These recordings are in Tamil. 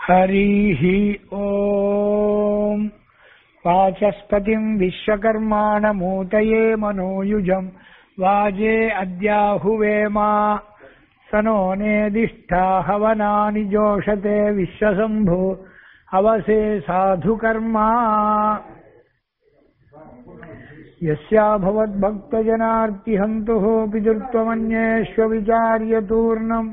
हरिः ॐ वाचस्पतिम् विश्वकर्माणमूतये मनोयुजम् वाजे अद्याहुवेमा स नो नेदिष्ठा हवनानि जोषते विश्वशम्भु हवसे साधुकर्मा यस्याभवद्भक्तजनार्तिहन्तुः पितृत्वमन्येष्वविचार्यतूर्णम्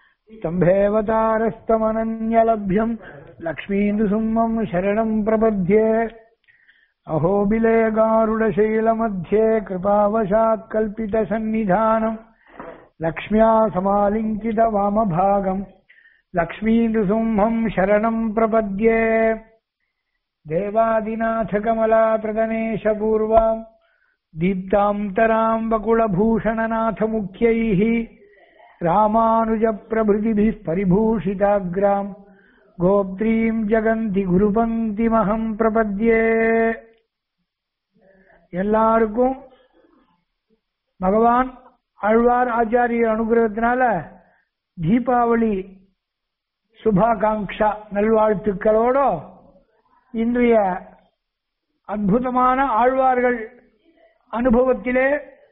स्तम्भेवतारस्तमनन्यलभ्यम् लक्ष्मीन्दुसुम्मम् शरणम् प्रपद्ये अहोबिले गारुडशैलमध्ये कृपावशात् कल्पितसन्निधानम् लक्ष्म्या समालिङ्कितवामभागम् लक्ष्मीन्दुसिंहम् शरणम् प्रपद्ये देवादिनाथकमलाप्रदनेशपूर्वाम् दीप्तान्तराम् वकुलभूषणनाथमुख्यैः रामानुजप्रभृतिभिः परिभूषिताग्राम् गोप्त्रीम् जगन्ति குருபங்கிமகம் பிரபத்யே எல்லாருக்கும் பகவான் ஆழ்வார் ஆச்சாரிய அனுகிரகத்தினால தீபாவளி சுபாகாங்ஷா நல்வாழ்த்துக்களோட இன்றைய அற்புதமான ஆழ்வார்கள் அனுபவத்திலே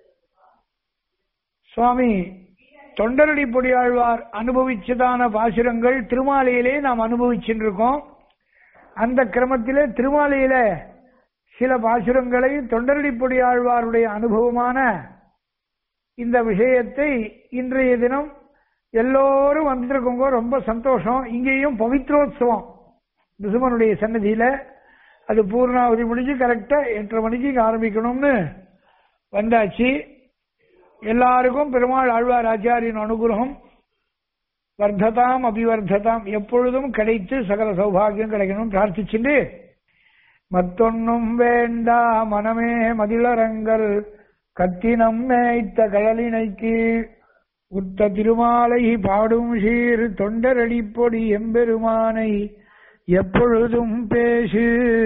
சுவாமி தொண்டரடி பொடியாழ்வார் அனுபவிச்சதான பாசுரங்கள் திருமாலையிலே நாம் அனுபவிச்சுருக்கோம் அந்த கிரமத்திலே திருமாலையில சில பாசுரங்களை தொண்டரடி பொடியாழ்வாருடைய அனுபவமான இந்த விஷயத்தை இன்றைய தினம் எல்லோரும் வந்திருக்கோங்க ரொம்ப சந்தோஷம் இங்கேயும் பவித்ரோத்சவம் நிசுமனுடைய சன்னதியில அது பூர்ணாவதி முடிஞ்சு கரெக்டா எட்டரை மணிக்கு இங்க ஆரம்பிக்கணும்னு வந்தாச்சு எல்லாருக்கும் பெருமாள் ஆழ்வார் ஆச்சாரியின் அனுகிரகம் வர்த்ததாம் அபிவர்த்ததாம் எப்பொழுதும் கிடைத்து சகல சௌபாகியம் கிடைக்கணும் பிரார்த்திச்சுட்டு மத்தொன்னும் வேண்டா மனமே மதிலரங்கள் கத்தினம் மேய்த்த கழலினைக்கு உத்த திருமாலை பாடும் சீர் தொண்டரடி பொடி எம்பெருமானை எப்பொழுதும் பேசு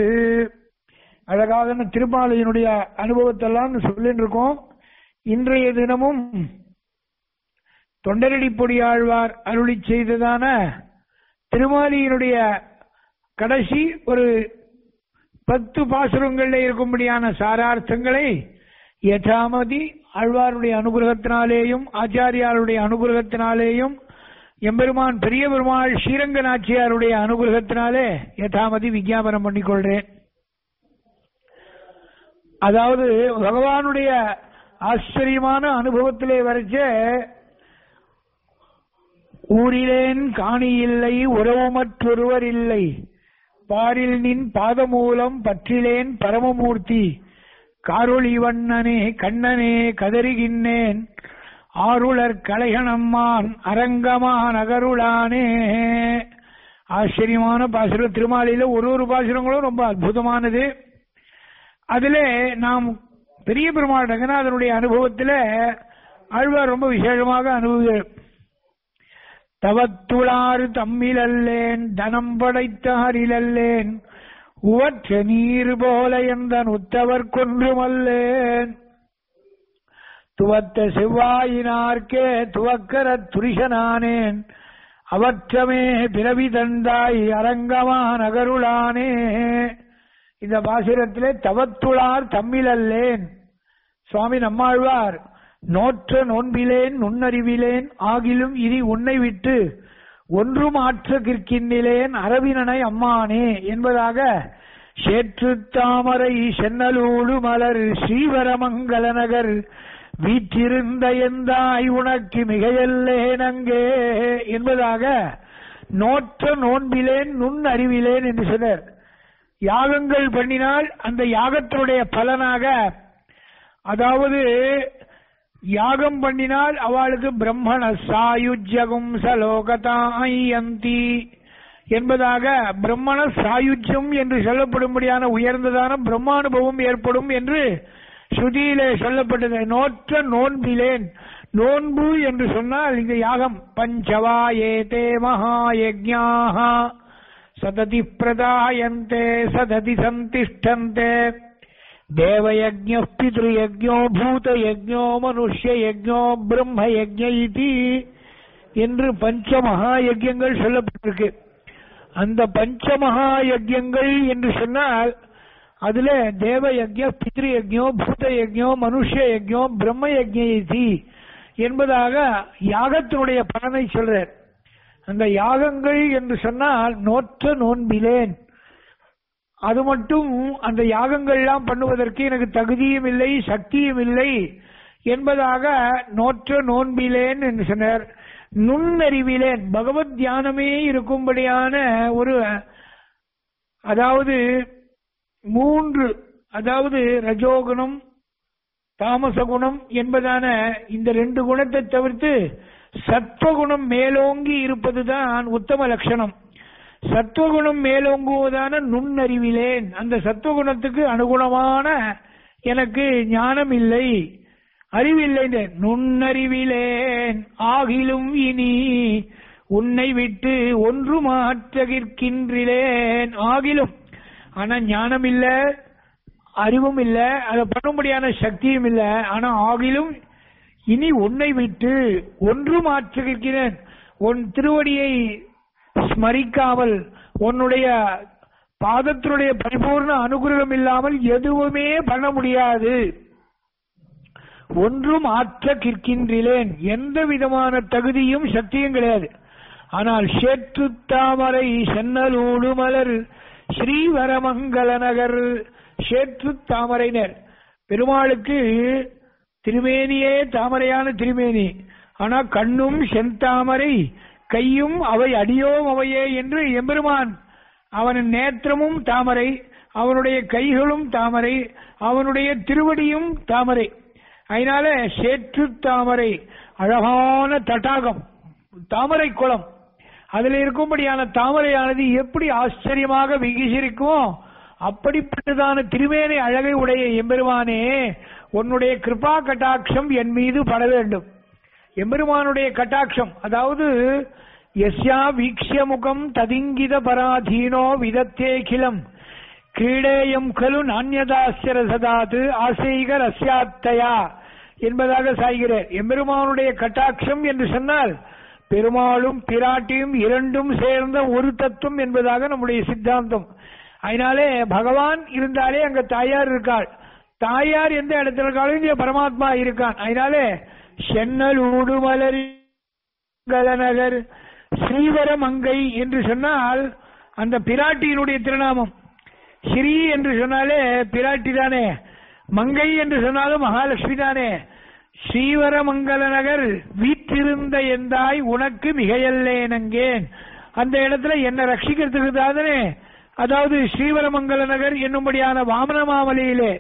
அழகாக திருமாலையினுடைய அனுபவத்தெல்லாம் சொல்லிட்டு இருக்கோம் இன்றைய தினமும் தொண்டரடி பொடியாழ்வார் அருளி செய்ததான திருமாலியினுடைய கடைசி ஒரு பத்து பாசுரங்கள்ல இருக்கும்படியான சாரார்த்தங்களை யதாமதி ஆழ்வாருடைய அனுகிரகத்தினாலேயும் ஆச்சாரியாருடைய அனுகிரகத்தினாலேயும் எம்பெருமான் பெரிய பெருமாள் ஸ்ரீரங்க நாச்சியாருடைய அனுகிரகத்தினாலே யதாமதி விஜாபனம் பண்ணிக்கொள்றேன் அதாவது பகவானுடைய ஆச்சரியமான அனுபவத்திலே வரைச்ச ஊரிலேன் காணி இல்லை உறவுமற்றொருவர் இல்லை பாரில் நின் பாதமூலம் பற்றிலேன் பரமமூர்த்தி காரொளி வண்ணனே கண்ணனே கதறுகின்றேன் ஆருளர் கலைகணம்மான் அரங்கமான் அகருளானே ஆச்சரியமான பாசுரம் திருமாலையில ஒரு ஒரு பாசுரங்களும் ரொம்ப அற்புதமானது அதுல நாம் பெரிய பெருமாள் ரங்கநாதனுடைய அனுபவத்துல ஆழ்வார் ரொம்ப விசேஷமாக அனுபவ தவத்துளாறு தம்மில் அல்லேன் தனம் படைத்தாரில் அல்லேன் உவற்ற நீர் போல எந்த உத்தவர் கொன்றுமல்லேன் துவத்த செவ்வாயினார்க்கே துவக்கர துரிசனானேன் அவற்றமே பிறவி தந்தாய் அரங்கமான நகருளானே இந்த பாசுரத்திலே தவத்துளார் தம்மிலல்லேன் சுவாமி நம்மாழ்வார் நோற்ற நோன்பிலேன் நுண்ணறிவிலேன் ஆகிலும் இனி உன்னை விட்டு ஒன்றும் ஆற்ற கிற்கின்னிலேன் அரவினனை அம்மானே என்பதாக சேற்று தாமரை சென்னலூடு மலர் ஸ்ரீவரமங்கல நகர் வீற்றிருந்த எந்தாய் உனக்கு மிகையல்லேன் அங்கே என்பதாக நோற்ற நோன்பிலேன் நுண் அறிவிலேன் என்று சொன்னார் யாகங்கள் பண்ணினால் அந்த யாகத்தினுடைய பலனாக அதாவது யாகம் பண்ணினால் அவளுக்கு பிரம்மண சாயுஜ்யகும் சலோகதாயந்தி என்பதாக பிரம்மண சாயுஜ்யம் என்று சொல்லப்படும்படியான உயர்ந்ததான பிரம்மானுபவம் ஏற்படும் என்று ஸ்ருதியிலே சொல்லப்பட்டது நோற்ற நோன்பிலேன் நோன்பு என்று சொன்னால் இங்கு யாகம் பஞ்சவா ஏதே மகாயஜ்ஞாக சததி பிரதாயந்தே சததி சந்திஷ்டந்தே தேவயஜ்ஞ பித்ருயஜ்ஞோ பூதயஜ்ஞோ மனுஷ்யயஜ்ஞோ பிரம்மயஜ்ஞ இது என்று பஞ்ச மகா யஜ்யங்கள் சொல்லப்பட்டிருக்கு அந்த பஞ்சமகா யஜ்யங்கள் என்று சொன்னால் அதுல தேவ யஜ்யம் பித்ரு யஜ்யம் பூத யஜ்யம் மனுஷ யஜ்யம் பிரம்ம யஜ்யி என்பதாக யாகத்தினுடைய பலனை சொல்றார் அந்த யாகங்கள் என்று சொன்னால் நோற்ற நோன்பிலேன் அது மட்டும் அந்த யாகங்கள்லாம் பண்ணுவதற்கு எனக்கு தகுதியும் இல்லை சக்தியும் இல்லை என்பதாக நோற்ற நோன்பிலேன் என்று சொன்னார் நுண்ணறிவிலேன் பகவத் தியானமே இருக்கும்படியான ஒரு அதாவது மூன்று அதாவது ரஜோகுணம் தாமச குணம் என்பதான இந்த ரெண்டு குணத்தை தவிர்த்து சத்வகுணம் மேலோங்கி இருப்பதுதான் உத்தம லட்சணம் சத்வகுணம் மேலோங்குவதான நுண்ணறிவிலேன் அந்த சத்வகுணத்துக்கு அனுகுணமான எனக்கு ஞானம் இல்லை அறிவில்லை நுண்ணறிவிலேன் ஆகிலும் இனி உன்னை விட்டு ஒன்று மாற்றகிற்கின்றிலேன் ஆகிலும் ஆனா ஞானம் இல்ல அறிவும் இல்ல அதை பண்ணும்படியான சக்தியும் இல்ல ஆனா ஆகிலும் இனி உன்னை விட்டு ஒன்று மாற்றுகிறேன் உன் திருவடியை ஸ்மரிக்காமல் உன்னுடைய பாதத்தினுடைய பரிபூர்ண அனுகிரகம் இல்லாமல் எதுவுமே பண்ண முடியாது ஒன்றும் ஆற்ற கிற்கின்றேன் எந்த விதமான தகுதியும் சக்தியும் கிடையாது ஆனால் சேற்று தாமரை சென்னலூடு மலர் ஸ்ரீவரமங்கல நகர் சேற்று தாமரைனர் பெருமாளுக்கு திருமேனியே தாமரையான திருமேனி ஆனா கண்ணும் செந்தாமரை கையும் அவை அடியோம் அவையே என்று எம்பெருமான் அவன் நேத்திரமும் தாமரை அவனுடைய கைகளும் தாமரை அவனுடைய திருவடியும் தாமரை அதனால சேற்று தாமரை அழகான தடாகம் தாமரை குளம் அதில் இருக்கும்படியான தாமரையானது எப்படி ஆச்சரியமாக விகிசிருக்குமோ அப்படிப்பட்டதான திருமேனை அழகை உடைய எம்பெருமானே உன்னுடைய கிருபா கட்டாட்சம் என் மீது பட வேண்டும் எம்பெருமானுடைய கட்டாட்சம் அதாவது எஸ்யா வீக்ஷிய முகம் ததிங்கித பராதீனோ விதத்தேகிலம் கிரீடேயம் கலு நானியதாசிர சதாது ஆசைகர் அஸ்யாத்தயா என்பதாக சாய்கிறார் எம்பெருமானுடைய கட்டாட்சம் என்று சொன்னால் பெருமாளும் பிராட்டியும் இரண்டும் சேர்ந்த ஒரு தத்துவம் என்பதாக நம்முடைய சித்தாந்தம் அதனாலே பகவான் இருந்தாலே அங்க தாயார் இருக்காள் தாயார் எந்த இடத்துல இருக்காலும் இங்கே பரமாத்மா இருக்கான் அதனாலே சென்னல் ஊடுமலரி நகர் ஸ்ரீவரமங்கை என்று சொன்னால் அந்த பிராட்டியினுடைய திருநாமம் ஸ்ரீ என்று சொன்னாலே பிராட்டி தானே மங்கை என்று சொன்னாலும் மகாலட்சுமி தானே ஸ்ரீவரமங்கல நகர் வீற்றிருந்த எந்தாய் உனக்கு மிகையல்லேனங்கேன் அந்த இடத்துல என்ன ரட்சிக்கிறதுக்கு தானே அதாவது ஸ்ரீவரமங்கல நகர் என்னும்படியான வாமன மாமலையிலே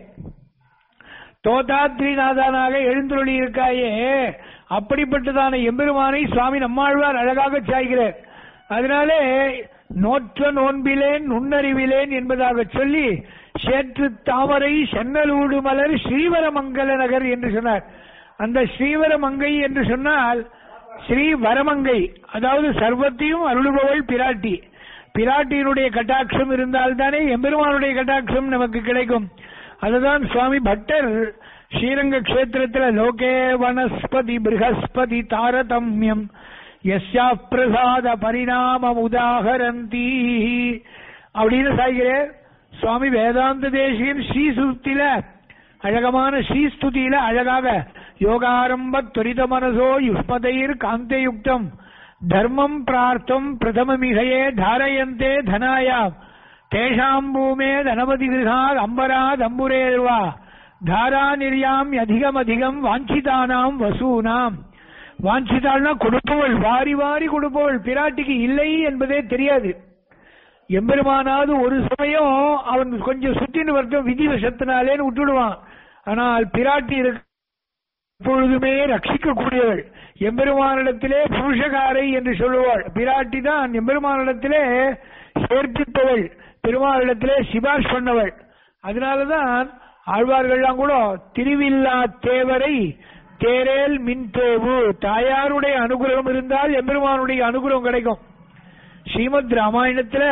தோதாத்ரிநாதனாக எழுந்துள்ளி இருக்காயே அப்படிப்பட்டதான எம்பெருமானை சுவாமி நம்மாழ்வார் அழகாக சாய்கிறார் அதனாலே நோற்ற நோன்பிலேன் நுண்ணறிவிலேன் என்பதாக சொல்லி சேற்று தாமரை சென்னலூடு மலர் ஸ்ரீவரமங்கல நகர் என்று சொன்னார் அந்த ஸ்ரீவரமங்கை என்று சொன்னால் ஸ்ரீ வரமங்கை அதாவது சர்வத்தையும் அருளுபவள் பிராட்டி பிராட்டியினுடைய கட்டாட்சம் இருந்தால்தானே எம்பெருமானுடைய கட்டாட்சம் நமக்கு கிடைக்கும் அதுதான் சுவாமி பட்டர் ஸ்ரீரங்க கஷேத்திரத்தில் லோகே வனஸ்பதி ப்ரஹஸ்பதி தாரதமியம் எஸ்யா பிரசாத பரிணாமம் உதாகரந்தி அப்படின்னு சாய்கிறேன் சுவாமி வேதாந்த தேசியன் ஸ்ரீசுத்தில அழகமான ஸ்ரீஸ்துதியில அழகாக யோகாரம்ப துரித மனசோ யுஷ்மதைர் காந்தயுக்தம் தர்மம் பிரார்த்தம் பிரதமமிகையே தாரயந்தே தனாயாம் தேஷாம் பூமே தனபதி கிருகாத் அம்பராத் அம்புரேர்வா தாரா நிர்யாம் அதிகம் அதிகம் வாஞ்சிதானாம் வசூனாம் வாஞ்சிதாள்னா கொடுப்பவள் வாரி வாரி கொடுப்பவள் பிராட்டிக்கு இல்லை என்பதே தெரியாது எம்பெருமானாவது ஒரு சமயம் அவன் கொஞ்சம் சுத்தின்னு வரட்டும் விதி வசத்தினாலேன்னு விட்டுடுவான் ஆனால் பிராட்டி இருக்கு எப்பொழுதுமே ரட்சிக்கக்கூடியவள் எம்பெருமானிடத்திலே புருஷகாரை என்று சொல்லுவாள் பிராட்டி தான் எம்பெருமானிடத்திலே சேர்ப்பித்தவள் பெருமாளிடத்திலே சிபாஷ் பண்ணவள் அதனாலதான் ஆழ்வார்கள்லாம் கூட திருவில்லா தேவரை தேரேல் மின் தேவு தாயாருடைய அனுகிரகம் இருந்தால் எம்பெருமானுடைய அனுகிரகம் கிடைக்கும் ஸ்ரீமத் ராமாயணத்துல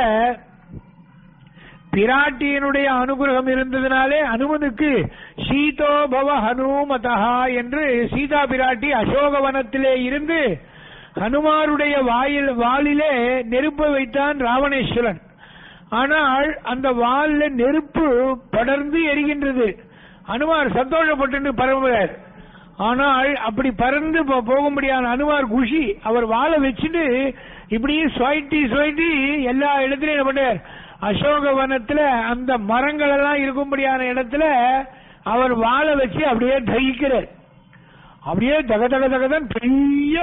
பிராட்டியினுடைய அனுகிரகம் இருந்ததுனாலே அனுமனுக்கு சீதோ பவ ஹனுமதா என்று சீதா பிராட்டி அசோகவனத்திலே இருந்து ஹனுமாருடைய வாயில் வாளிலே நெருப்பை வைத்தான் ராவணேஸ்வரன் ஆனால் அந்த வால்ல நெருப்பு படர்ந்து எரிகின்றது அனுமார் சந்தோஷப்பட்டு பரவுகிறார் ஆனால் அப்படி பறந்து போ- போகும்படியான அனுமார் குஷி அவர் வாழை வச்சுட்டு இப்படியே சுவைட்டி சுவைட்டி எல்லா இடத்துலயும் என்ன பண்ணார் அசோக வனத்துல அந்த மரங்கள் எல்லாம் இருக்கும்படியான இடத்துல அவர் வாழை வச்சு அப்படியே தகிக்கிறார் அப்படியே தக தக தகதன் பெரிய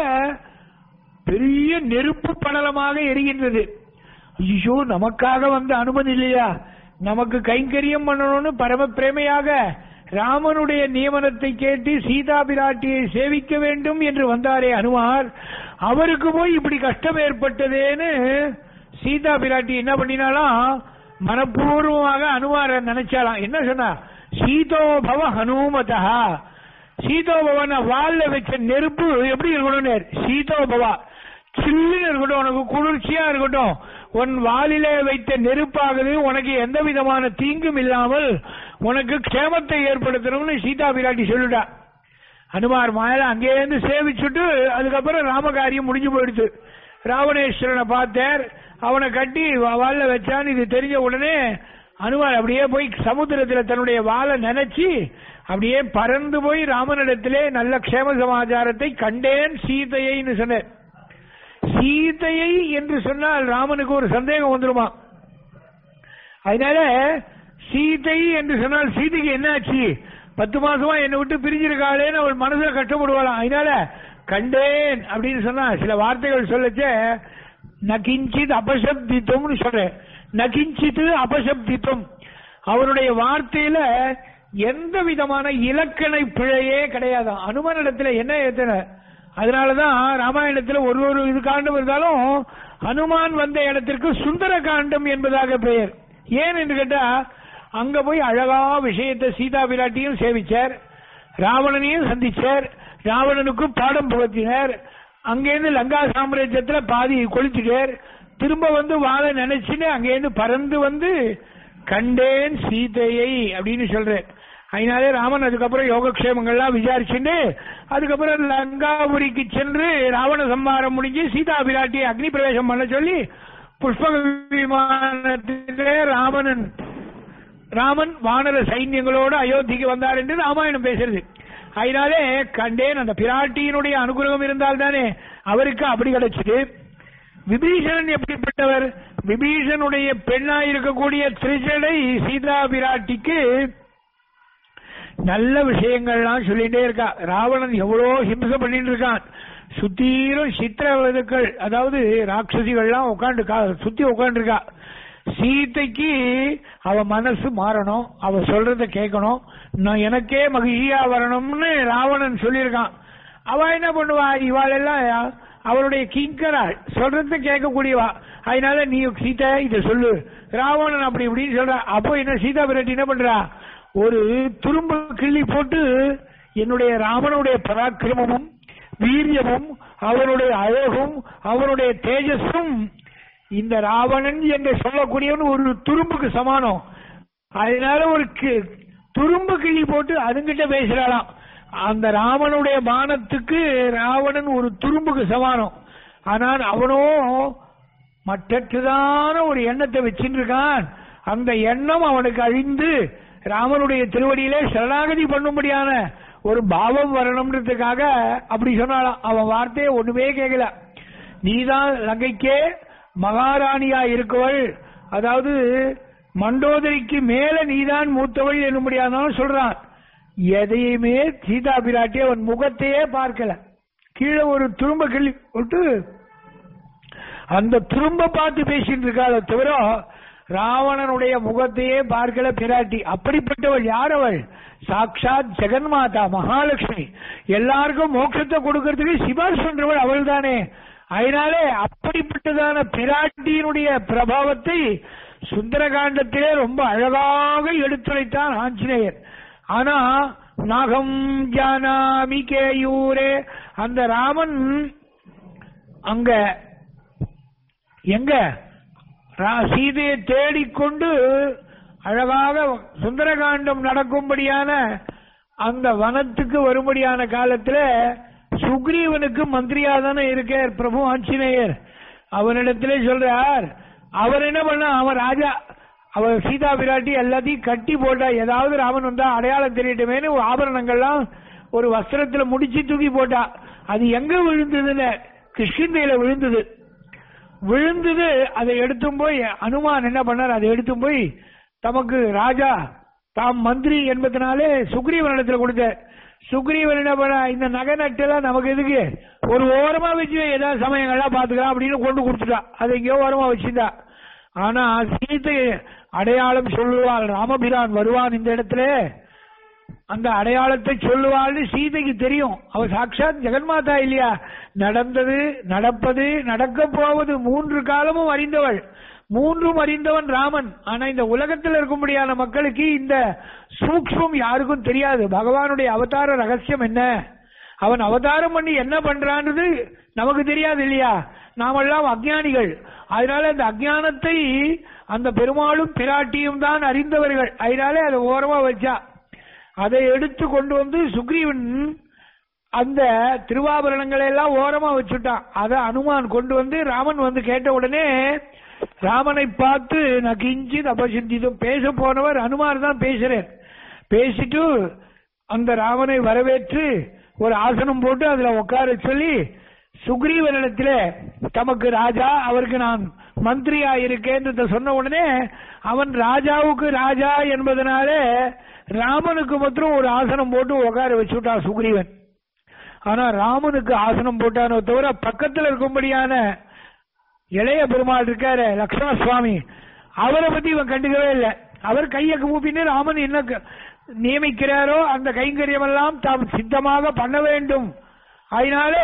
பெரிய நெருப்பு படலமாக எரிகின்றது ஐயோ நமக்காக வந்த அனுமதி இல்லையா நமக்கு கைங்கரியம் பண்ணணும்னு பரம பிரேமையாக ராமனுடைய நியமனத்தை கேட்டு சீதா பிராட்டியை சேவிக்க வேண்டும் என்று வந்தாரே அனுமார் அவருக்கு போய் இப்படி கஷ்டம் ஏற்பட்டதேன்னு சீதா பிராட்டி என்ன பண்ணினாலாம் மனப்பூர்வமாக அனுமார நினைச்சாலாம் என்ன சொன்னா சீதோபவ ஹனுமதா சீதோபவன வால்ல வச்ச நெருப்பு எப்படி இருக்கணும் சீதோபவா சில்லுன்னு இருக்கட்டும் உனக்கு குளிர்ச்சியா இருக்கட்டும் உன் வாலிலே வைத்த நெருப்பாகுது உனக்கு எந்த விதமான தீங்கும் இல்லாமல் உனக்கு க்ஷேமத்தை ஏற்படுத்தணும்னு சீதா பிராட்டி சொல்லிட்டா ஹனுமார் மாயல அங்கேருந்து சேவிச்சுட்டு அதுக்கப்புறம் ராமகாரியம் முடிஞ்சு போயிடுச்சு ராவணேஸ்வரனை பார்த்தார் அவனை கட்டி வா- வால்ல வச்சான்னு இது தெரிஞ்ச உடனே அனுமார் அப்படியே போய் சமுத்திரத்துல தன்னுடைய வாளை நினைச்சு அப்படியே பறந்து போய் ராமனிடத்திலே நல்ல க்ஷேம சமாச்சாரத்தை கண்டேன் சீதையைன்னு சொன்னார் சீதையை என்று சொன்னால் ராமனுக்கு ஒரு சந்தேகம் வந்துருமா அதனால சீதை என்று சொன்னால் சீதைக்கு என்ன ஆச்சு பத்து மாசமா என்னை விட்டு பிரிஞ்சிருக்காளேன்னு அவள் மனசுல கஷ்டப்படுவாளாம் அதனால கண்டேன் அப்படின்னு சொன்னா சில வார்த்தைகள் சொல்லச்சே நகிஞ்சித் அபசப்தித்துவம்னு சொல்றேன் நகிஞ்சித்து அபசப்தித்துவம் அவருடைய வார்த்தையில எந்த விதமான இலக்கணை பிழையே கிடையாதாம் அனுமனிடத்துல என்ன ஏத்தன அதனாலதான் ராமாயணத்துல ஒரு ஒரு இது காண்டம் இருந்தாலும் ஹனுமான் வந்த இடத்திற்கு சுந்தர காண்டம் என்பதாக பெயர் ஏன் என்று கேட்டா அங்க போய் அழகா விஷயத்தை சீதா பிராட்டியும் சேவிச்சார் ராவணனையும் சந்திச்சார் ராவணனுக்கும் பாடம் புகத்தினார் அங்கேருந்து லங்கா சாம்ராஜ்யத்துல பாதி கொளுத்திட்டார் திரும்ப வந்து வாழ நினைச்சுன்னு அங்கேருந்து பறந்து வந்து கண்டேன் சீதையை அப்படின்னு சொல்றேன் அதனாலே ராமன் அதுக்கப்புறம் யோகக்ஷேமங்கள்லாம் விசாரிச்சுட்டு அதுக்கப்புறம் லங்காபுரிக்கு சென்று ராவண சம்மாரம் முடிஞ்சு சீதா பிராட்டியை அக்னி பிரவேசம் பண்ண சொல்லி புஷ்பக விமானத்திலே ராமனன் ராமன் வானர சைன்யங்களோடு அயோத்திக்கு வந்தார் என்று ராமாயணம் பேசுறது அதனாலே கண்டேன் அந்த பிராட்டியினுடைய அனுகிரகம் இருந்தால் தானே அவருக்கு அப்படி கிடைச்சது விபீஷணன் எப்படிப்பட்டவர் விபீஷனுடைய பெண்ணா இருக்கக்கூடிய திரிஜடை சீதா பிராட்டிக்கு நல்ல விஷயங்கள்லாம் சொல்லிட்டே இருக்கா ராவணன் எவ்வளோ ஹிம்சை பண்ணிட்டு இருக்கான் சுத்தீரும் சித்திரவதுக்கள் அதாவது ராட்சசிகள்லாம் உட்காந்து சுத்தி உட்காந்து இருக்கா சீதைக்கு அவ மனசு மாறணும் அவ சொல்றத கேட்கணும் நான் எனக்கே மகிழ்ச்சியா வரணும்னு ராவணன் சொல்லியிருக்கான் அவ என்ன பண்ணுவா இவாள் எல்லாம் அவளுடைய கிங்கராள் சொல்றத கேட்கக்கூடியவா அதனால நீ சீதா இத சொல்லு ராவணன் அப்படி இப்படின்னு சொல்ற அப்போ என்ன சீதா பிராட்டி என்ன பண்றா ஒரு துரும்ப கிள்ளி போட்டு என்னுடைய ராமனுடைய பராக்கிரமமும் வீரியமும் அவனுடைய அழகும் அவனுடைய தேஜஸும் இந்த ராவணன் என்று சொல்லக்கூடியவன் ஒரு துரும்புக்கு சமானம் அதனால ஒரு கி- துரும்பு கிள்ளி போட்டு அதுங்கிட்ட பேசுறாளாம் அந்த ராவனுடைய பானத்துக்கு ராவணன் ஒரு துரும்புக்கு சமானம் ஆனால் அவனோ மற்றதான ஒரு எண்ணத்தை வச்சுட்டு இருக்கான் அந்த எண்ணம் அவனுக்கு அழிந்து ராமனுடைய திருவடியிலே சரணாகதி பண்ணும்படியான ஒரு பாவம் வரணும்ன்றதுக்காக அப்படி சொன்னாலாம் அவன் வார்த்தையை ஒண்ணுமே கேட்கல நீதான் லங்கைக்கே மகாராணியா இருக்கவள் அதாவது மண்டோதரிக்கு மேல நீதான் மூத்தவள் என்னும்படியாதான் சொல்றான் எதையுமே சீதா பிராட்டி அவன் முகத்தையே பார்க்கல கீழே ஒரு துரும்ப கிள்ளி விட்டு அந்த துரும்ப பார்த்து பேசிட்டு இருக்காளே தவிர ராவணனுடைய முகத்தையே பார்க்கல பிராட்டி அப்படிப்பட்டவள் யார் அவள் சாட்சாத் ஜெகன்மாதா மகாலட்சுமி எல்லாருக்கும் மோட்சத்தை கொடுக்கறதுக்கு சிபாரிசு பண்றவள் அவள் தானே அதனாலே அப்படிப்பட்டதான பிராட்டியினுடைய பிரபாவத்தை சுந்தரகாண்டத்திலே ரொம்ப அழகாக எடுத்துரைத்தான் ஆஞ்சநேயர் ஆனா நாகம் ஜானாமி கேயூரே அந்த ராமன் அங்க எங்க ரா- சீதையை தேடிக்கொண்டு அழகாக சுந்தரகாண்டம் நடக்கும்படியான அந்த வனத்துக்கு வரும்படியான காலத்துல சுக்ரீவனுக்கு மந்திரியா தானே இருக்கார் பிரபு ஆஞ்சநேயர் அவனிடத்திலே சொல்றார் அவர் என்ன பண்ண அவன் ராஜா அவர் சீதா பிராட்டி எல்லாத்தையும் கட்டி போட்டா ஏதாவது ராமன் வந்தா அடையாளம் தெரியட்டுமேனு ஆபரணங்கள்லாம் ஒரு வஸ்திரத்துல முடிச்சு தூக்கி போட்டா அது எங்க விழுந்ததுன்னு கிருஷ்ணந்தையில விழுந்தது விழுந்தது அதை எடுத்தும் போய் அனுமான் என்ன பண்ணார் அதை எடுத்தும் போய் தமக்கு ராஜா தாம் மந்திரி என்பதனாலே சுக்ரீவனிடத்துல கொடுத்த சுக்ரீவன் என்ன பண்ண இந்த நகை நட்டெல்லாம் நமக்கு எதுக்கு ஒரு ஓரமா வச்சு ஏதாவது சமயங்கள்லாம் பாத்துக்கலாம் அப்படின்னு கொண்டு கொடுத்துட்டா அதை எங்கேயோ ஓரமா வச்சிருந்தா ஆனா சீத்தை அடையாளம் சொல்லுவாள் ராமபிரான் வருவான் இந்த இடத்துல அந்த அடையாளத்தை சொல்லுவாள்னு சீதைக்கு தெரியும் அவ சாட்சாத் ஜெகன்மாதா இல்லையா நடந்தது நடப்பது நடக்க போவது மூன்று காலமும் அறிந்தவள் மூன்றும் அறிந்தவன் ராமன் ஆனா இந்த உலகத்தில் இருக்கும்படியான மக்களுக்கு இந்த சூக்ஷ்மம் யாருக்கும் தெரியாது பகவானுடைய அவதார ரகசியம் என்ன அவன் அவதாரம் பண்ணி என்ன பண்றான்றது நமக்கு தெரியாது இல்லையா நாமெல்லாம் அஜ்ஞானிகள் அதனால அந்த அஜ்ஞானத்தை அந்த பெருமாளும் பிராட்டியும் தான் அறிந்தவர்கள் அதனால அதை ஓரமா வச்சா அதை எடுத்து கொண்டு வந்து சுக்ரீவன் அந்த திருவாபரணங்களை எல்லாம் ஓரமா வச்சுட்டான் அதை அனுமான் கொண்டு வந்து ராமன் வந்து கேட்ட உடனே ராமனை பார்த்து நான் கிஞ்சி அபசிந்திதும் பேச போனவர் அனுமார் தான் பேசுறேன் பேசிட்டு அந்த ராமனை வரவேற்று ஒரு ஆசனம் போட்டு அதுல உட்கார சொல்லி சுக்ரீவனிடத்துல தமக்கு ராஜா அவருக்கு நான் மந்திரியா இருக்கேன்னு சொன்ன உடனே அவன் ராஜாவுக்கு ராஜா என்பதனால ராமனுக்கு மாத்திரம் ஒரு ஆசனம் போட்டு உட்கார வச்சுட்டான் சுக்ரீவன் ஆனா ராமனுக்கு ஆசனம் போட்டானோ தவிர பக்கத்துல இருக்கும்படியான இளைய பெருமாள் இருக்காரு லக்ஷ்மண சுவாமி அவரை பத்தி இவன் கண்டுக்கவே இல்லை அவர் கையை கூப்பின்னு ராமன் என்ன க- நியமிக்கிறாரோ அந்த கைங்கரியம் எல்லாம் தாம் சித்தமாக பண்ண வேண்டும் அதனாலே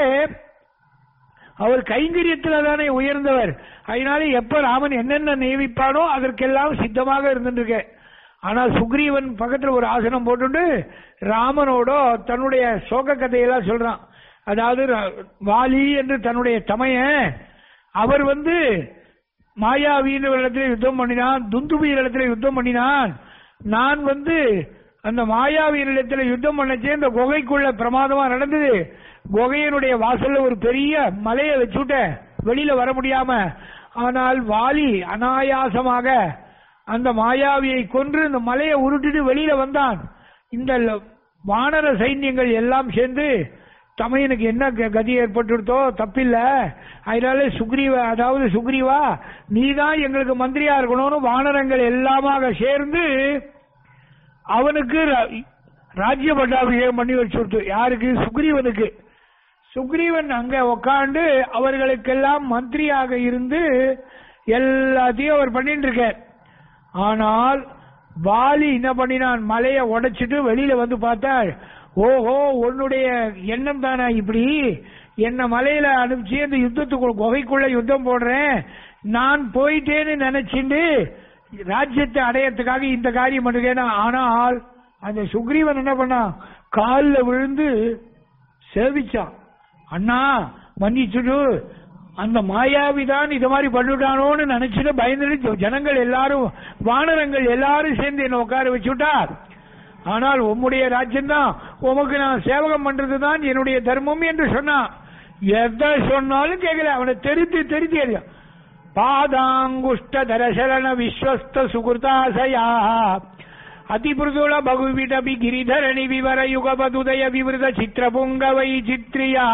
அவர் கைங்கரியத்துல தானே உயர்ந்தவர் அதனால எப்ப ராமன் என்னென்ன நியமிப்பானோ அதற்கெல்லாம் சித்தமாக இருந்துருக்கு ஆனா சுக்ரீவன் பக்கத்துல ஒரு ஆசனம் போட்டுட்டு ராமனோட தன்னுடைய சோக கதையெல்லாம் சொல்றான் அதாவது ர- வாலி என்று தன்னுடைய தமையன் அவர் வந்து மாயாவியின் இடத்துல யுத்தம் பண்ணினான் துந்துபியின் இடத்துல யுத்தம் பண்ணினான் நான் வந்து அந்த மாயாவியின் இடத்துல யுத்தம் பண்ணச்சே இந்த குகைக்குள்ள பிரமாதமா நடந்தது குகையினுடைய வாசல்ல ஒரு பெரிய மலையை வச்சுட்டேன் வெளியில வர முடியாம ஆனால் வாலி அனாயாசமாக அந்த மாயாவியை கொன்று இந்த மலையை உருட்டிட்டு வெளியில வந்தான் இந்த ல- வானர சைன்யங்கள் எல்லாம் சேர்ந்து தமையனுக்கு என்ன க- கதி ஏற்பட்டுடுத்தோ தப்பில்ல அதனால சுக்ரீவ அதாவது சுக்ரீவா நீதான் எங்களுக்கு மந்திரியா இருக்கணும்னு வானரங்கள் எல்லாமாக சேர்ந்து அவனுக்கு ரா- ராஜ்ய பட்டாபிஷேகம் பண்ணி வச்சுடுத்து யாருக்கு சுக்ரீவனுக்கு சுக்ரீவன் அங்க உக்காண்டு அவர்களுக்கெல்லாம் மந்திரியாக இருந்து எல்லாத்தையும் அவர் பண்ணிட்டு இருக்கார் ஆனால் வாலி என்ன பண்ணினான் மலையை உடைச்சிட்டு வெளியில வந்து பார்த்தாள் ஓஹோ உன்னுடைய எண்ணம் தானா இப்படி என்ன மலையில அனுப்பிச்சு அந்த யுத்தத்துக்குள்ள குகைக்குள்ள யுத்தம் போடுறேன் நான் போயிட்டேன்னு நினைச்சிட்டு ராஜ்யத்தை அடையறதுக்காக இந்த காரியம் பண்ணுறேன் ஆனால் அந்த சுக்ரீவன் என்ன பண்ணான் காலில் விழுந்து சேவிச்சான் அண்ணா மன்னிச்சுடு அந்த மாயாவி தான் இது மாதிரி பண்ணிட்டானோன்னு நினைச்சிட்டு பயந்துட்டு ஜனங்கள் எல்லாரும் வானரங்கள் எல்லாரும் சேர்ந்து என்ன உட்கார வச்சுட்டார் ஆனால் உம்முடைய ராஜ்யம் தான் உமக்கு நான் சேவகம் பண்றது தான் என்னுடைய தர்மம் என்று சொன்னான் எதை சொன்னாலும் கேட்கல அவனை தெரித்து தெரித்து அறியும் பாதாங்குஷ்ட தரசரண விஸ்வஸ்த சுகிருதாசயா அதிபுருதுள பகுவிடபி கிரிதரணி விவர யுகபதுதய விவருத சித்திரபுங்க வை சித்ரியா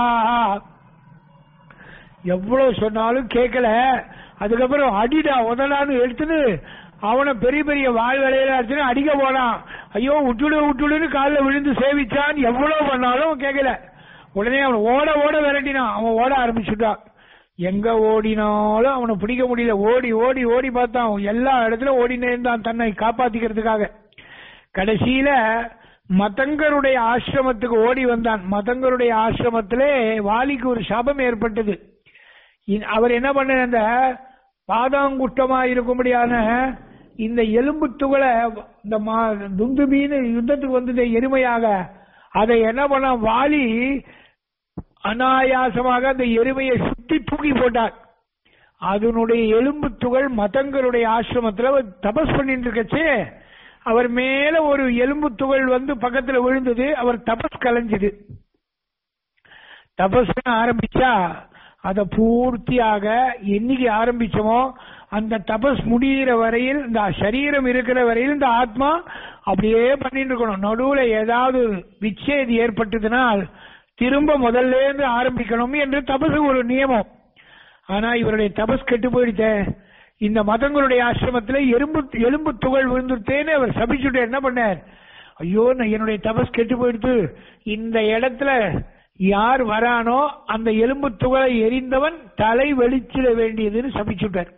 எவ்வளவு சொன்னாலும் கேட்கல அதுக்கப்புறம் அடிடா உதடான்னு எடுத்துன்னு அவனை பெரிய பெரிய வாழ் வேலையில எடுத்துன்னு அடிக்க போனான் ஐயோ விட்டுடு விட்டுடுன்னு காலில் விழுந்து சேவிச்சான் எவ்வளவு பண்ணாலும் கேட்கல உடனே அவன் ஓட ஓட விரட்டினான் அவன் ஓட ஆரம்பிச்சுட்டான் எங்க ஓடினாலும் அவனை பிடிக்க முடியல ஓடி ஓடி ஓடி பார்த்தான் எல்லா இடத்துல ஓடினே இருந்தான் தன்னை காப்பாத்திக்கிறதுக்காக கடைசியில மதங்கருடைய ஆசிரமத்துக்கு ஓடி வந்தான் மதங்கருடைய ஆசிரமத்திலே வாலிக்கு ஒரு சாபம் ஏற்பட்டது இ- அவர் என்ன பண்ண அந்த பாதாங்குஷ்டமா இருக்கும்படியான இந்த எலும்பு துகளை இந்த மா- துந்துபின்னு யுத்தத்துக்கு வந்தது எருமையாக அதை என்ன பண்ண வாலி அனாயாசமாக அந்த எருமையை சுத்தி தூக்கி போட்டார் அதனுடைய எலும்பு துகள் மதங்களுடைய ஆசிரமத்துல அவர் தபஸ் பண்ணிட்டு இருக்கச்சே அவர் மேல ஒரு எலும்பு துகள் வந்து பக்கத்துல விழுந்தது அவர் தபஸ் கலைஞ்சது தபஸ் ஆரம்பிச்சா அதை பூர்த்தியாக என்னைக்கு ஆரம்பிச்சோமோ அந்த தபஸ் முடிகிற வரையில் இந்த சரீரம் இருக்கிற வரையில் இந்த ஆத்மா அப்படியே பண்ணிட்டு இருக்கணும் நடுவுல ஏதாவது விச்சேதி ஏற்பட்டதுனால் திரும்ப முதல்ல இருந்து ஆரம்பிக்கணும் என்று தபசு ஒரு நியமம் ஆனா இவருடைய தபஸ் கெட்டு போயிடுச்சே இந்த மதங்களுடைய ஆசிரமத்துல எறும்பு எலும்பு துகள் விழுந்துட்டேன்னு அவர் சபிச்சுட்டு என்ன பண்ணார் ஐயோ நான் என்னுடைய தபஸ் கெட்டு போயிடுத்து இந்த இடத்துல யார் வரானோ அந்த எலும்பு துகளை எரிந்தவன் தலை வெளிச்சிட வேண்டியதுன்னு சபிச்சுட்டார்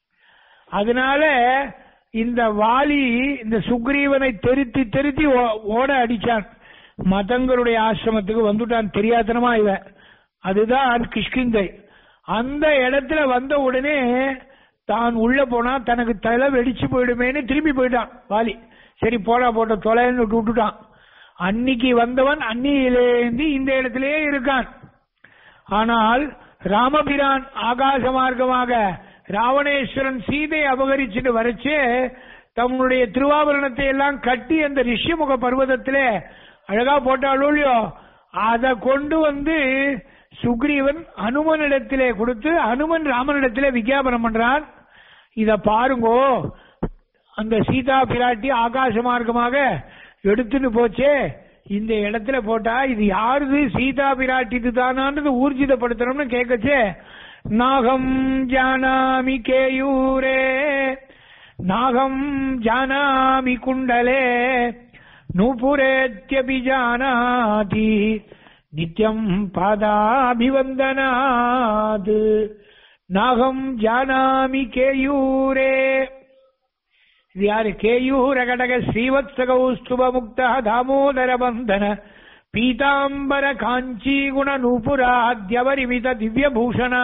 அதனால இந்த வாலி இந்த சுக்ரீவனை தெருத்தி தெருத்தி ஓ- ஓட அடிச்சான் மதங்களுடைய ஆசிரமத்துக்கு வந்துட்டான் தெரியாதனமா இவன் அதுதான் கிஷ்கிந்தை அந்த இடத்துல வந்த உடனே தான் உள்ள போனா தனக்கு தலை வெடிச்சு போயிடுமேன்னு திரும்பி போயிட்டான் வாலி சரி போடா போட்ட தொலைன்னு விட்டு விட்டுட்டான் அன்னைக்கு வந்தவன் அன்னியிலேந்து இந்த இடத்திலேயே இருக்கான் ஆனால் ராமபிரான் ஆகாச மார்க்கமாக ராவணேஸ்வரன் சீதை அபகரிச்சுட்டு வரச்சே தம்முடைய திருவாபரணத்தை எல்லாம் கட்டி அந்த ரிஷிமுக பர்வதத்திலே அழகா போட்டாளோ இல்லையோ அதை கொண்டு வந்து சுக்ரீவன் அனுமனிடத்திலே கொடுத்து அனுமன் ராமனிடத்திலே விஞ்ஞாபனம் பண்றான் இத பாருங்கோ அந்த சீதா பிராட்டி ஆகாச மார்க்கமாக எடுத்துட்டு போச்சே இந்த இடத்துல போட்டா இது யாருது சீதா பிராட்டிது தானான்னு ஊர்ஜிதப்படுத்தணும்னு கேட்கச்சே நாகம் ஜானாமி கேயூரே நாகம் ஜானாமி குண்டலே நூபுரேத்யபி ஜானாதி நித்யம் பாதாபிவந்தனாத் நாகம் ஜானாமி கேயூரே இது யாரு கேயூர கடக ஸ்ரீவத்ச கௌஸ்துப முக்த தாமோதர பந்தன பீதாம்பர காஞ்சி குண நூபுராத்யவரிமித திவ்ய பூஷணா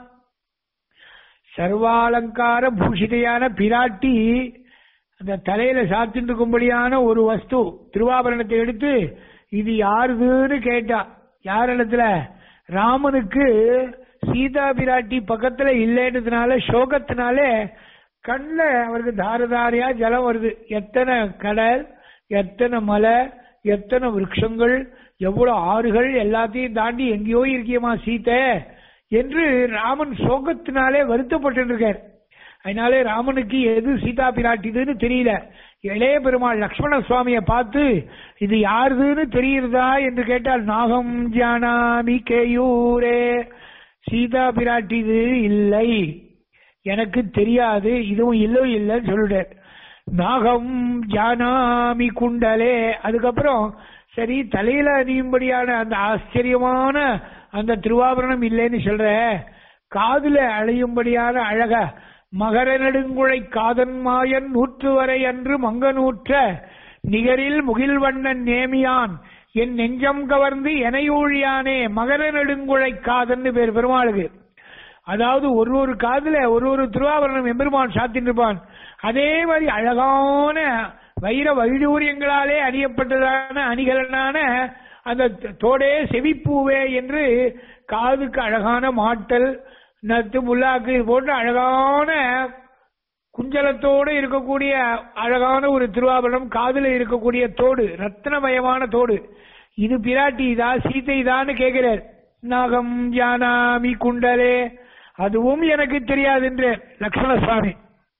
சர்வாலங்கார பூஷிதையான பிராட்டி அந்த தலையில சாத்திட்டு இருக்கும்படியான ஒரு வஸ்து திருவாபரணத்தை எடுத்து இது யாருதுன்னு கேட்டா யார் இடத்துல ராமனுக்கு சீதா பிராட்டி பக்கத்துல இல்லைன்றதுனால சோகத்தினாலே கண்ணுல அவருக்கு தாரதாரியா ஜலம் வருது எத்தனை கடல் எத்தனை மலை எத்தனை விருட்சங்கள் எவ்வளவு ஆறுகள் எல்லாத்தையும் தாண்டி எங்கேயோ இருக்கியமா சீத்தை என்று ராமன் சோகத்தினாலே வருத்தப்பட்டு இருக்கார் அதனாலே ராமனுக்கு எது சீதா பிராட்டிதுன்னு தெரியல இளைய பெருமாள் லக்ஷ்மண சுவாமியை பார்த்து இது யாருதுன்னு தெரியுறதா என்று கேட்டால் நாகம் ஜானாமி கேயூரே சீதா பிராட்டிது இல்லை எனக்கு தெரியாது இதுவும் இல்லை இல்லைன்னு சொல்லிட்டார் நாகம் ஜானாமி குண்டலே அதுக்கப்புறம் சரி தலையில அணியும்படியான அந்த ஆச்சரியமான அந்த திருவாபரணம் இல்லைன்னு சொல்ற காதுல அழையும்படியான அழக மகர நெடுங்குழை காதன் மாயன் நூற்று வரை அன்று மங்கநூற்ற நிகரில் முகில்வண்ணன் நேமியான் என் நெஞ்சம் கவர்ந்து எனையூழியானே மகர நெடுங்குழை காதன்னு பேர் பெருமாளுக்கு அதாவது ஒரு ஒரு காதுல ஒரு ஒரு திருவாபரணம் எம்பெருமான் சாத்தின்னு இருப்பான் அதே மாதிரி அழகான வைர வைடூரியங்களாலே அணியப்பட்டதான அணிகலனான அந்த தோடே செவிப்பூவே என்று காதுக்கு அழகான மாட்டல் நத்து முல்லாக்கு இது போன்ற அழகான குஞ்சலத்தோடு இருக்கக்கூடிய அழகான ஒரு திருவாபரணம் காதுல இருக்கக்கூடிய தோடு ரத்னமயமான தோடு இது பிராட்டி இதா சீதை இதான்னு கேட்கிறார் நாகம் ஜானாமி குண்டலே அதுவும் எனக்கு தெரியாது என்று லக்ஷ்மண சுவாமி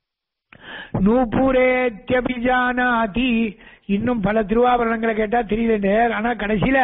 நூபுரேத்யபிஜானாதி இன்னும் பல திருவாபரணங்களை கேட்டா தெரியல ஆனா கடைசியில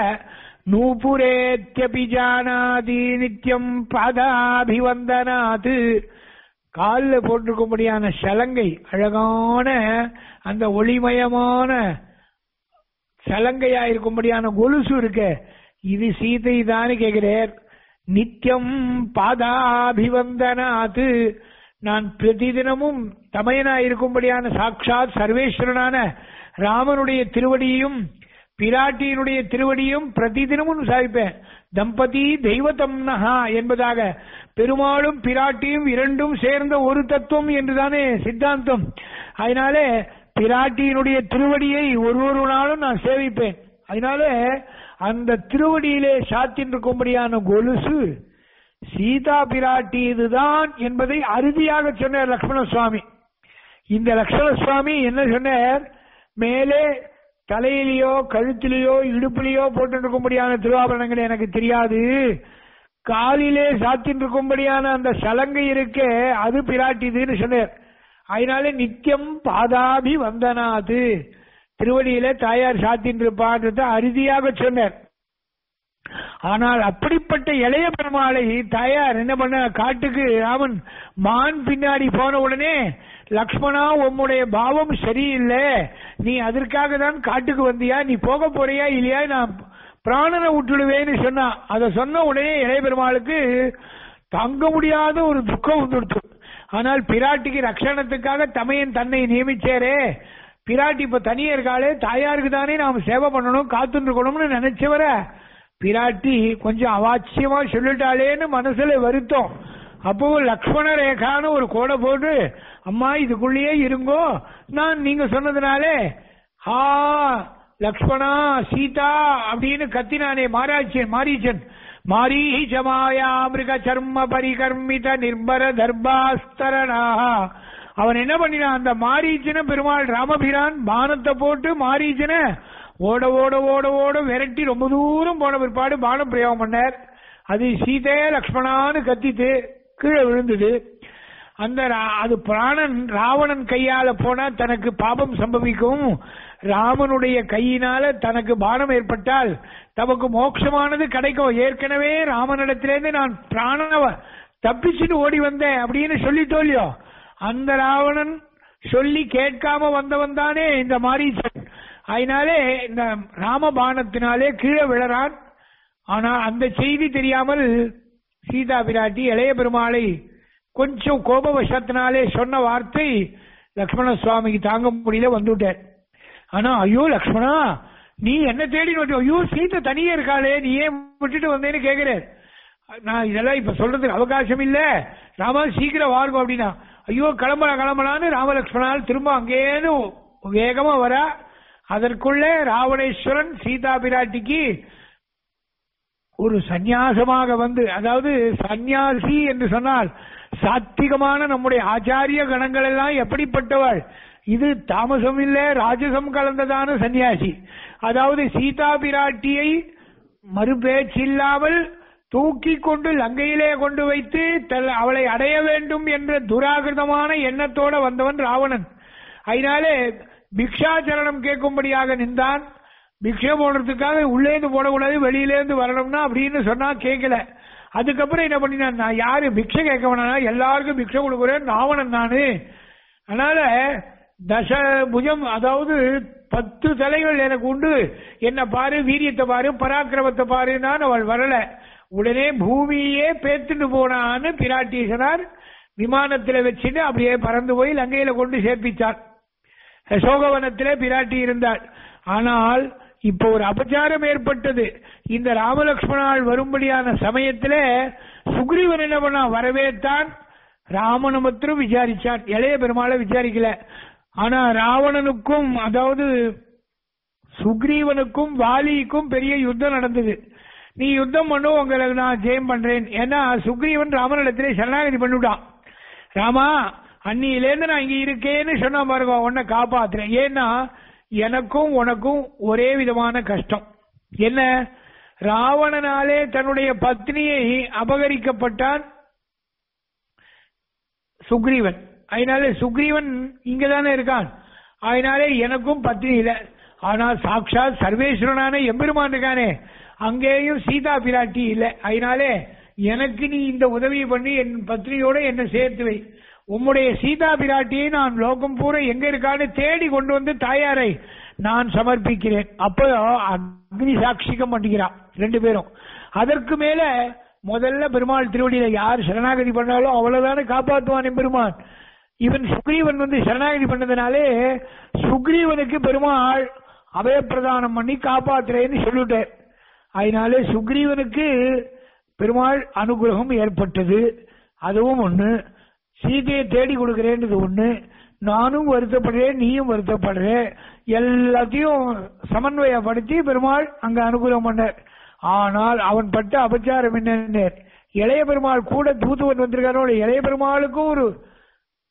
நூபுரேத்யபிஜானாதி நித்தியம் பாதாபிவந்தனாது காலில் போட்டிருக்கும்படியான சலங்கை அழகான அந்த ஒளிமயமான சலங்கையா இருக்கும்படியான கொலுசு இருக்கு இது சீதை தானே கேட்கிறார் நித்தியம் பாதாபிவந்தனாது நான் பிரதிதினமும் தமையனா இருக்கும்படியான சாட்சாத் சர்வேஸ்வரனான ராமனுடைய திருவடியையும் பிராட்டியினுடைய திருவடியும் பிரதிதினமும் சாதிப்பேன் தம்பதி தெய்வத்தம் நகா என்பதாக பெருமாளும் பிராட்டியும் இரண்டும் சேர்ந்த ஒரு தத்துவம் என்றுதானே சித்தாந்தம் அதனாலே பிராட்டியினுடைய திருவடியை ஒரு ஒரு நாளும் நான் சேவிப்பேன் அதனால அந்த திருவடியிலே சாத்தின் இருக்கும்படியான கொலுசு சீதா பிராட்டி இதுதான் என்பதை அறுதியாக சொன்னார் லக்ஷ்மண சுவாமி இந்த லக்ஷ்மண சுவாமி என்ன சொன்னார் மேலே தலையிலேயோ கழுத்திலேயோ இடுப்பிலேயோ போட்டுருக்கும்படியான திருவாபரணங்கள் எனக்கு தெரியாது காலிலே சாத்தின் இருக்கும்படியான அந்த சலங்கை இருக்கே அது பிராட்டிதுன்னு சொன்னார் அதனால நித்தியம் பாதாபி வந்தனாது திருவடியில தாயார் சாத்தின் இருப்பான்றத அறுதியாக சொன்னார் ஆனால் அப்படிப்பட்ட இளைய பெருமாளை தாயார் என்ன பண்ண காட்டுக்கு ராமன் மான் பின்னாடி போன உடனே லக்ஷ்மணா உம்முடைய பாவம் சரியில்லை நீ அதற்காக தான் காட்டுக்கு வந்தியா நீ போக போறியா இல்லையா நான் பிராணனை விட்டுடுவேன்னு சொன்னா அதை சொன்ன உடனே இளைய பெருமாளுக்கு தாங்க முடியாத ஒரு துக்கம் வந்துடுத்து ஆனால் பிராட்டிக்கு ரட்சணத்துக்காக தமையன் தன்னை நியமிச்சாரே பிராட்டி இப்ப தனியா இருக்காளே தாயாருக்கு தானே நாம் சேவை பண்ணணும் காத்துட்டு இருக்கணும்னு நினைச்சவர பிராட்டி கொஞ்சம் அவாச்சியமா சொல்லிட்டாளேன்னு மனசுல வருத்தம் அப்போ லக்ஷ்மண ரேகான்னு ஒரு கோடை போட்டு அம்மா இதுக்குள்ளேயே இருங்கோ நான் நீங்க சொன்னதுனாலே ஹா லக்ஷ்மணா சீதா அப்படின்னு கத்தினானே மாராச்சன் மாரீச்சன் மாரீச்சமாயா மிருக சர்ம பரிகர்மித நிர்பர தர்பாஸ்தரணா அவன் என்ன பண்ணினான் அந்த மாரீச்சன பெருமாள் ராமபிரான் பானத்தை போட்டு மாரீச்சன ஓட ஓட ஓட ஓட விரட்டி ரொம்ப தூரம் போன பிற்பாடு பானம் பிரயோகம் பண்ணார் அது சீதே லக்ஷ்மணான்னு கத்திட்டு கீழே விழுந்தது அந்த ரா- அது பிராணன் ராவணன் கையால போனா தனக்கு பாபம் சம்பவிக்கும் ராமனுடைய கையினால தனக்கு பானம் ஏற்பட்டால் தமக்கு மோட்சமானது கிடைக்கும் ஏற்கனவே ராமனிடத்திலேருந்து நான் பிராணனை தப்பிச்சுட்டு ஓடி வந்தேன் அப்படின்னு சொல்லிட்டோ இல்லையோ அந்த ராவணன் சொல்லி கேட்காம வந்தவன் தானே இந்த மாரீசன் அதனாலே இந்த ராமபானத்தினாலே கீழே விழறான் ஆனா அந்த செய்தி தெரியாமல் சீதா பிராட்டி இளைய பெருமாளை கொஞ்சம் கோபவசத்தினாலே சொன்ன வார்த்தை லக்ஷ்மண சுவாமிக்கு தாங்க முடியல வந்துட்டார் ஆனா ஐயோ லக்ஷ்மணா நீ என்ன தேடி வந்து ஐயோ சீதை தனியே இருக்காளே நீ ஏன் விட்டுட்டு வந்தேன்னு கேக்குறேன் நான் இதெல்லாம் இப்ப சொல்றதுக்கு அவகாசம் இல்ல ராமா சீக்கிரம் வாருங்க அப்படின்னா ஐயோ கிளம்பலாம் கிளம்பலான்னு ராமலக்ஷ்மணால் திரும்ப அங்கேன்னு வேகமா வர அதற்குள்ளே ராவணேஸ்வரன் சீதா பிராட்டிக்கு ஒரு சந்நியாசமாக வந்து அதாவது சந்நியாசி என்று சொன்னால் சாத்விகமான நம்முடைய ஆச்சாரிய கணங்கள் எல்லாம் எப்படிப்பட்டவள் இது தாமசம் இல்ல ராஜசம் கலந்ததான சந்நியாசி அதாவது சீதா பிராட்டியை மறுபேச்சில்லாமல் தூக்கி கொண்டு லங்கையிலே கொண்டு வைத்து தல்- அவளை அடைய வேண்டும் என்ற துராகிருதமான எண்ணத்தோட வந்தவன் ராவணன் அதனாலே பிக்ஷாச்சரணம் கேட்கும்படியாக நின்றான் பிக்ஷை போடுறதுக்காக உள்ளேந்து போடக்கூடாது வெளியிலேருந்து வரணும்னா அப்படின்னு சொன்னா கேட்கல அதுக்கப்புறம் என்ன பண்ணினான் நான் யாரு பிக்ஷை கேட்க வேணாம் எல்லாருக்கும் பிக்ஷை கொடுக்குறேன் ராவணன் நானு அதனால தச புஜம் அதாவது பத்து தலைகள் எனக்கு உண்டு என்ன பாரு வீரியத்தை பாரு பராக்கிரமத்தை பாருன்னு அவள் வரல உடனே பூமியே பேத்துட்டு போனான்னு பிராட்டீசனார் விமானத்துல வச்சுட்டு அப்படியே பறந்து போய் லங்கையில கொண்டு சேர்ப்பிச்சார் சோகவனத்திலே பிராட்டி இருந்தாள் ஆனால் இப்போ ஒரு அபச்சாரம் ஏற்பட்டது இந்த ராமலக்ஷ்மணால் வரும்படியான சமயத்திலே சுக்ரீவன் என்ன பண்ணா வரவேற்றான் ராமனை மாத்திரம் விசாரிச்சான் இளைய பெருமாளை விசாரிக்கல ஆனா ராவணனுக்கும் அதாவது சுக்ரீவனுக்கும் வாலிக்கும் பெரிய யுத்தம் நடந்தது நீ யுத்தம் பண்ணு உங்களை நான் ஜெயம் பண்றேன் ஏன்னா சுக்ரீவன் ராமனிடத்திலே சரணாகதி பண்ணிவிட்டான் ராமா அன்னியிலேருந்து நான் இங்க இருக்கேன்னு சொன்னா பாருங்க உன்னை காப்பாத்துறேன் ஏன்னா எனக்கும் உனக்கும் ஒரே விதமான கஷ்டம் என்ன ராவணனாலே தன்னுடைய பத்னியை அபகரிக்கப்பட்டான் சுக்ரீவன் அதனால சுக்ரீவன் இங்கதானே இருக்கான் அதனாலே எனக்கும் பத்னி இல்ல ஆனால் சாட்சாத் சர்வேஸ்வரனான எம்பெருமான் இருக்கானே அங்கேயும் சீதா பிராட்டி இல்ல அதனாலே எனக்கு நீ இந்த உதவியை பண்ணி என் பத்னியோட என்ன சேர்த்து வை உம்முடைய சீதா பிராட்டியை நான் லோகம் பூரா எங்க இருக்கான்னு தேடி கொண்டு வந்து தாயாரை நான் சமர்ப்பிக்கிறேன் அப்போ அக்னி சாட்சிகம் பண்ணிக்கிறான் ரெண்டு பேரும் அதற்கு மேல முதல்ல பெருமாள் திருவடியில யார் சரணாகதி பண்ணாலோ அவ்வளவுதானே காப்பாற்றுவான் பெருமான் இவன் சுக்ரீவன் வந்து சரணாகதி பண்ணதுனாலே சுக்ரீவனுக்கு பெருமாள் அபயப்பிரதானம் பண்ணி காப்பாத்துறேன்னு சொல்லிட்டார் அதனாலே சுக்ரீவனுக்கு பெருமாள் அனுகிரகம் ஏற்பட்டது அதுவும் ஒண்ணு சீதையை தேடி கொடுக்கிறேன்றது ஒண்ணு நானும் வருத்தப்படுறேன் நீயும் வருத்தப்படுற எல்லாத்தையும் சமன்வயப்படுத்தி பெருமாள் அங்க அனுகூலம் பண்ணார் ஆனால் அவன் பட்ட அபச்சாரம் என்ன இளைய பெருமாள் கூட தூதுவன் வந்திருக்காரோ இளைய பெருமாளுக்கும் ஒரு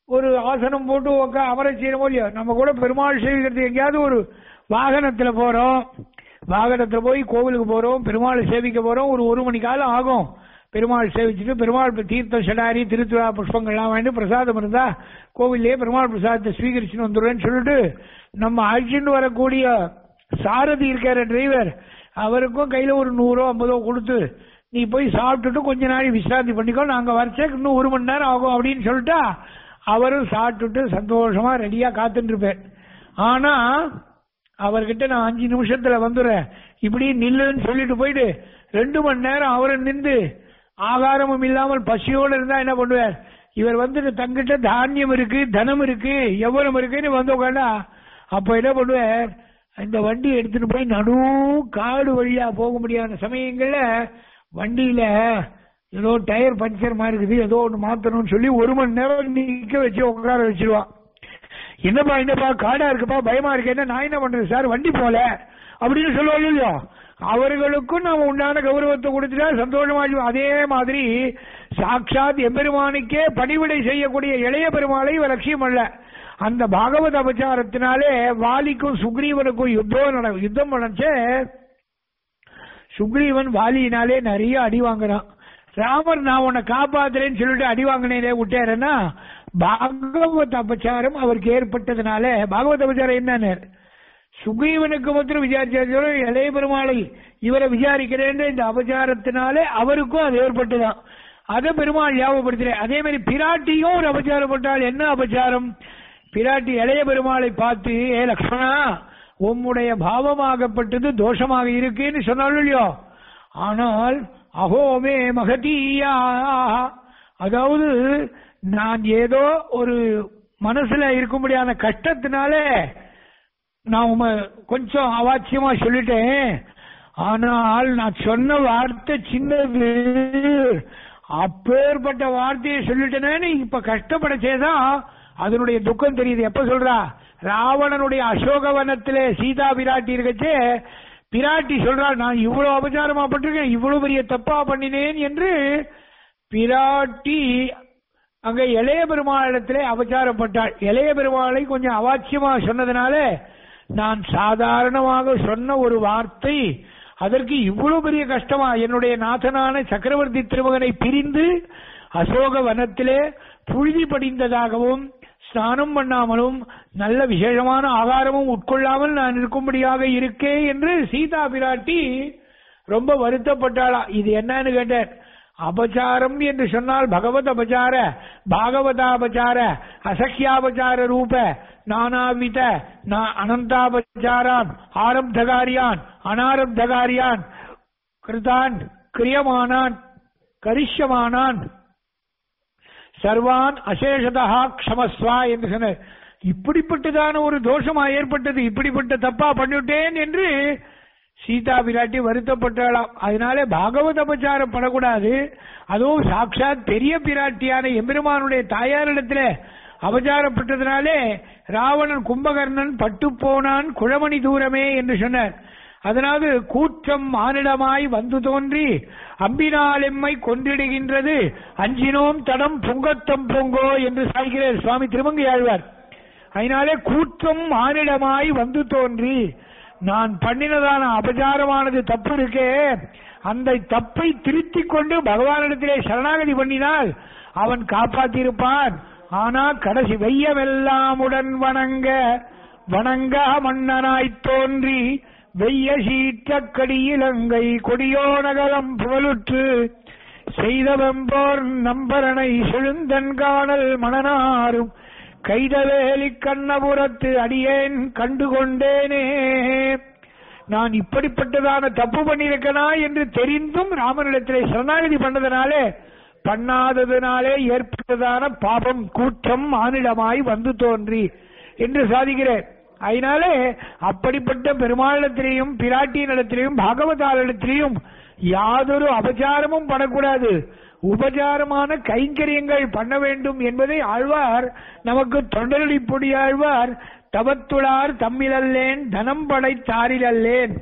ஒரு ஆசனம் போட்டு உக்கா அமர செய்யறோமோ இல்லையோ நம்ம கூட பெருமாள் சேவிக்கிறது எங்கேயாவது ஒரு வாகனத்துல போறோம் வாகனத்துல போய் கோவிலுக்கு போறோம் பெருமாளை சேவிக்க போறோம் ஒரு ஒரு மணி காலம் ஆகும் பெருமாள் சேவிச்சுட்டு பெருமாள் இப்ப தீர்த்தம் சடாரி திருத்துவா புஷ்பங்கள்லாம் வாங்கிட்டு பிரசாதம் இருந்தா கோவில்லையே பெருமாள் பிரசாதத்தை ஸ்வீகரிச்சுன்னு வந்துடுவேன்னு சொல்லிட்டு நம்ம அழைச்சிட்டு வரக்கூடிய சாரதி இருக்காரு டிரைவர் அவருக்கும் கையில ஒரு நூறோ ஐம்பதோ கொடுத்து நீ போய் சாப்பிட்டுட்டு கொஞ்ச நாள் விசிராந்தி பண்ணிக்கோ நாங்க வரைச்சேக்கு இன்னும் ஒரு மணி நேரம் ஆகும் அப்படின்னு சொல்லிட்டா அவரும் சாப்பிட்டுட்டு சந்தோஷமா ரெடியா காத்துட்டு இருப்பேன் ஆனா அவர்கிட்ட நான் அஞ்சு நிமிஷத்துல வந்துடுறேன் இப்படி நில்லுன்னு சொல்லிட்டு போயிட்டு ரெண்டு மணி நேரம் அவரை நின்று ஆகாரமும் இல்லாமல் பசியோடு இருந்தா என்ன பண்ணுவார் இவர் வந்துட்டு தங்கிட்ட தானியம் இருக்கு தனம் இருக்கு எவ்வளவு இருக்குன்னு வந்து உட்காண்டா அப்ப என்ன பண்ணுவார் இந்த வண்டி எடுத்துட்டு போய் நடு காடு வழியா போக முடியாத சமயங்கள்ல வண்டியில ஏதோ டயர் பஞ்சர் மாதிரி இருக்குது ஏதோ ஒன்று மாத்தணும்னு சொல்லி ஒரு மணி நேரம் நிக்க வச்சு உட்கார வச்சிருவான் என்னப்பா என்னப்பா காடா இருக்குப்பா பயமா இருக்கேன்னா நான் என்ன பண்றது சார் வண்டி போல அப்படின்னு சொல்லுவாங்க இல்லையோ அவர்களுக்கும் நாம உண்டான கௌரவத்தை கொடுத்துட்டா சந்தோஷமா இருக்கும். அதே மாதிரி சாட்சாத் எம்பெருமானுக்கே பணிவிடை செய்யக்கூடிய இளைய பெருமாளை இவர் லட்சியம் அல்ல அந்த பாகவத அபச்சாரத்தினாலே வாலிக்கும் சுக்ரீவனுக்கும் யுத்தம் நட யுத்தம் நடந்துச்சு சுக்ரீவன் வாலியினாலே நிறைய அடி வாங்குறான் ராமர் நான் உன்னை காப்பாத்துறேன்னு சொல்லிட்டு அடி வாங்கினே விட்டாருன்னா பாகவத அபச்சாரம் அவருக்கு ஏற்பட்டதுனால பாகவத அபச்சாரம் என்னன்னு சுக்ரீவனுக்கு மாத்திரம் விசாரிச்சாரு இளைய பெருமாளை இவரை விசாரிக்கிறேன் இந்த அபச்சாரத்தினாலே அவருக்கும் அது ஏற்பட்டுதான் அதை பெருமாள் ஞாபகப்படுத்துறேன் அதே மாதிரி பிராட்டியும் ஒரு அபச்சாரம் பட்டால் என்ன அபச்சாரம் பிராட்டி இளைய பெருமாளை பார்த்து ஏ லக்ஷ்மணா உம்முடைய பாவமாகப்பட்டது தோஷமாக இருக்குன்னு சொன்னாலும் இல்லையோ ஆனால் அகோமே மகதீயா அதாவது நான் ஏதோ ஒரு மனசுல இருக்கும்படியான கஷ்டத்தினாலே நான் உம கொஞ்சம் அவாச்சியமா சொல்லிட்டேன் ஆனால் நான் சொன்ன வார்த்தை சின்னது அப்பேற்பட்ட வார்த்தையை சொல்லிட்டேனேன்னு இப்ப கஷ்டப்பட செய்தான் அதனுடைய துக்கம் தெரியுது எப்ப சொல்றா ராவணனுடைய அசோகவனத்திலே சீதா பிராட்டி இருக்கச்சே பிராட்டி சொல்றா நான் இவ்வளவு அபச்சாரமா பட்டிருக்கேன் இவ்வளவு பெரிய தப்பா பண்ணினேன் என்று பிராட்டி அங்க இளைய பெருமாளிடத்திலே அபச்சாரப்பட்டாள் இளைய பெருமாளை கொஞ்சம் அவாச்சியமா சொன்னதுனால நான் சாதாரணமாக சொன்ன ஒரு வார்த்தை அதற்கு இவ்வளவு பெரிய கஷ்டமா என்னுடைய நாதனான சக்கரவர்த்தி திருமகனை பிரிந்து அசோக வனத்திலே புழுதி படிந்ததாகவும் ஸ்நானம் பண்ணாமலும் நல்ல விசேஷமான ஆகாரமும் உட்கொள்ளாமல் நான் இருக்கும்படியாக இருக்கே என்று சீதா பிராட்டி ரொம்ப வருத்தப்பட்டாளா இது என்னன்னு கேட்டேன் அபச்சாரம் என்று சொன்னால் பகவத் அபச்சார பாகவதாபச்சார அசக்கியாபச்சார ரூப நானாவித நா- அனந்தாபச்சாரான் ஆரப்தகாரியான் அனாரப்தகாரியான் கிருதான் கிரியமானான் கரிஷ்யமானான் சர்வான் அசேஷதா க்ஷமஸ்வா என்று சொன்னார் இப்படிப்பட்டதான ஒரு தோஷமா ஏற்பட்டது இப்படிப்பட்ட தப்பா பண்ணிவிட்டேன் என்று சீதா பிராட்டி வருத்தப்பட்டாளாம் அதனால பாகவத அபச்சாரம் படக்கூடாது அதுவும் சாட்சாத் பெரிய பிராட்டியான எம்பெருமானுடைய தாயாரிடத்துல அபச்சாரப்பட்டதுனாலே ராவணன் கும்பகர்ணன் பட்டு போனான் குழமணி தூரமே என்று சொன்னார் அதனால கூற்றம் மானிடமாய் வந்து தோன்றி அம்பினால் எம்மை கொன்றிடுகின்றது அஞ்சினோம் தடம் பொங்கத்தம் பொங்கோ என்று சாய்கிறார் சுவாமி திருமங்கை ஆழ்வார் அதனாலே கூற்றம் மானிடமாய் வந்து தோன்றி நான் பண்ணினதான அபச்சாரமானது தப்பு இருக்கே அந்த தப்பை திருத்திக் கொண்டு பகவானிடத்திலே சரணாகதி பண்ணினால் அவன் காப்பாத்திருப்பான் ஆனா கடைசி வெய்யமெல்லாமுடன் வணங்க வணங்க மன்னனாய்த் தோன்றி வெய்ய சீற்றக்கடியிலங்கை கொடியோனகலம் புகழுற்று செய்தவெம்போர் நம்பரனை செழுந்தன் காணல் மணனாரும் கைதவேலி கண்ணபுரத்து அடியேன் கண்டு கொண்டேனே நான் இப்படிப்பட்டதான தப்பு பண்ணியிருக்கனா என்று தெரிந்தும் ராமனிடத்திலே சரணாகதி பண்ணதுனாலே பண்ணாததுனாலே ஏற்பட்டதான பாபம் கூற்றம் மானிடமாய் வந்து தோன்றி என்று சாதிக்கிறேன் அதனாலே அப்படிப்பட்ட பெருமாளிடத்திலையும் பிராட்டியினிடத்திலையும் பாகவதாரிடத்திலையும் யாதொரு அபச்சாரமும் படக்கூடாது உபச்சாரமான கைங்கரியங்கள் பண்ண வேண்டும் என்பதை ஆழ்வார் நமக்கு தொண்டரடி பொடி ஆழ்வார் தவத்துளார் தம்மிலல்லேன் தனம் படைத்தாரிலல்லேன்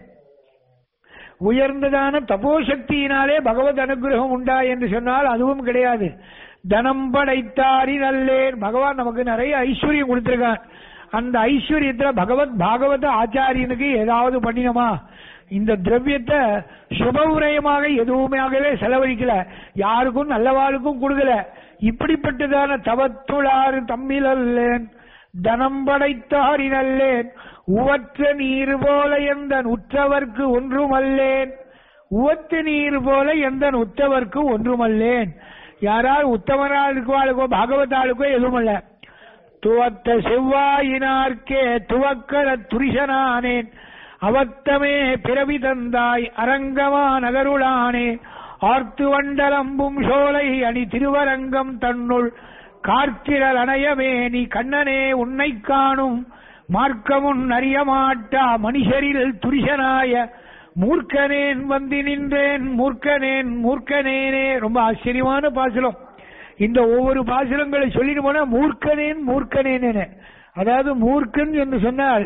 உயர்ந்ததான தபோசக்தியினாலே பகவத் அனுகிரகம் உண்டா என்று சொன்னால் அதுவும் கிடையாது தனம் படைத்தாரி நல்லேன் பகவான் நமக்கு நிறைய ஐஸ்வர்யம் கொடுத்திருக்கான் அந்த ஐஸ்வர்யத்துல பகவத் பாகவத ஆச்சாரியனுக்கு ஏதாவது பண்ணினோமா இந்த திரவியத்தை சுபவுரயமாக எதுவுமாகவே செலவழிக்கல யாருக்கும் நல்லவாளுக்கும் கொடுக்கல இப்படிப்பட்டதான தவத்துளாறு தம்மில் அல்லேன் தனம் படைத்தாரி நல்லேன் உவற்ற நீர் போல எந்த உற்றவர்க்கு ஒன்றுமல்லேன் உவத்த நீர் போல எந்த உத்தவர்க்கு ஒன்றுமல்லேன் யாரால் உத்தமனா இருக்குவாளுக்கோ பாகவதாளுக்கோ எதுவுமல்ல துவத்த செவ்வாயினார்க்கே துவக்கர துரிசனானேன் அவத்தமே பிறவி தந்தாய் அரங்கமா நகருளானே ஆர்த்து வண்டலம்பும் சோலை அணி திருவரங்கம் தன்னுள் கார்த்திரல் அணையமே நீ கண்ணனே உன்னை காணும் மார்க்கமுன் அறிய மாட்டா மனுஷரில் துரிசனாய மூர்க்கனேன் வந்து நின்றேன் மூர்க்கனேன் மூர்க்கனேனே ரொம்ப ஆச்சரியமான பாசுரம் இந்த ஒவ்வொரு பாசுரங்களை சொல்லிட்டு போனா மூர்க்கனேன் மூர்க்கனேனே அதாவது மூர்க்கன் என்று சொன்னால்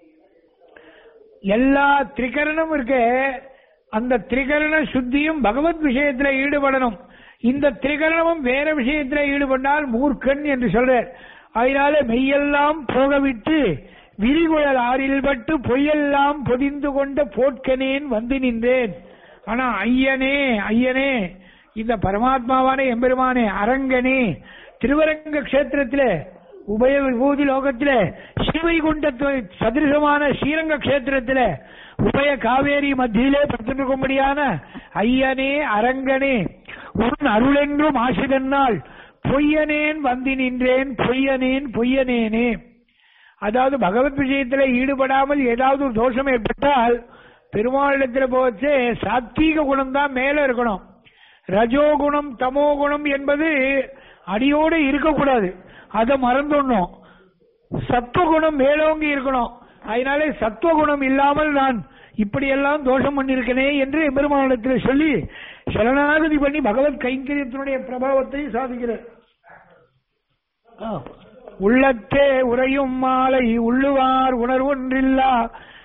எல்லா திரிகரணம் இருக்கே அந்த திரிகரண சுத்தியும் பகவத் விஷயத்துல ஈடுபடணும் இந்த திரிகரணமும் வேற விஷயத்துல ஈடுபட்டால் மூர்க்கன் என்று சொல்றார் அதனால மெய்யெல்லாம் போகவிட்டு விரிகுழல் ஆறில் பட்டு பொய்யெல்லாம் பொதிந்து கொண்ட போட்கனேன் வந்து நின்றேன் ஆனா ஐயனே ஐயனே இந்த பரமாத்மாவான எம்பெருமானே அரங்கனே திருவரங்க கஷேத்திரத்திலே உபய விபூதி லோகத்திலே ஸ்ரீவைகுண்ட சதிருஷமான ஸ்ரீரங்க கஷேத்திரத்திலே உபய காவேரி மத்தியிலே படுத்திருக்கும்படியான ஐயனே அரங்கனே உன் அருளென்றும் ஆசிதன்னால் பொய்யனேன் வந்து நின்றேன் பொய்யனேன் பொய்யனேனே அதாவது பகவத் விஷயத்துல ஈடுபடாமல் ஏதாவது ஒரு தோஷம் ஏற்பட்டால் பெருமாளிடத்துல போச்சு சாத்வீக குணம் தான் மேல இருக்கணும் ரஜோகுணம் தமோகுணம் என்பது அடியோடு இருக்கக்கூடாது அதை மறந்துடணும் சத்துவகுணம் மேலோங்கி இருக்கணும் அதனாலே சத்துவகுணம் இல்லாமல் நான் இப்படியெல்லாம் தோஷம் பண்ணிருக்கனே என்று பெருமானிடத்தில் சொல்லி சரணாகதி பண்ணி பகவத் கைங்கரியத்தினுடைய பிரபாவத்தை சாதிக்கிறார் ஆ. உள்ளத்தே உறையும் மாலை உள்ளுவார் உணர்வொன்றில்லா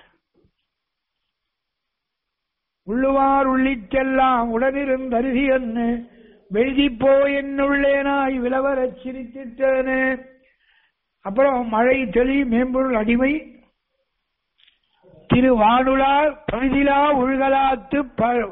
உள்ளுவார் உள்ளிட்டெல்லாம் உடனிருந்தருகி என்று வெழுதிப்போ என்னுள்ளேனாய் விலவரச் சிரித்திட்டேனே அப்புறம் மழை தெளி மேம்பொருள் அடிமை திரு வானுலார் பழுதிலா உள்கலாத்து ப-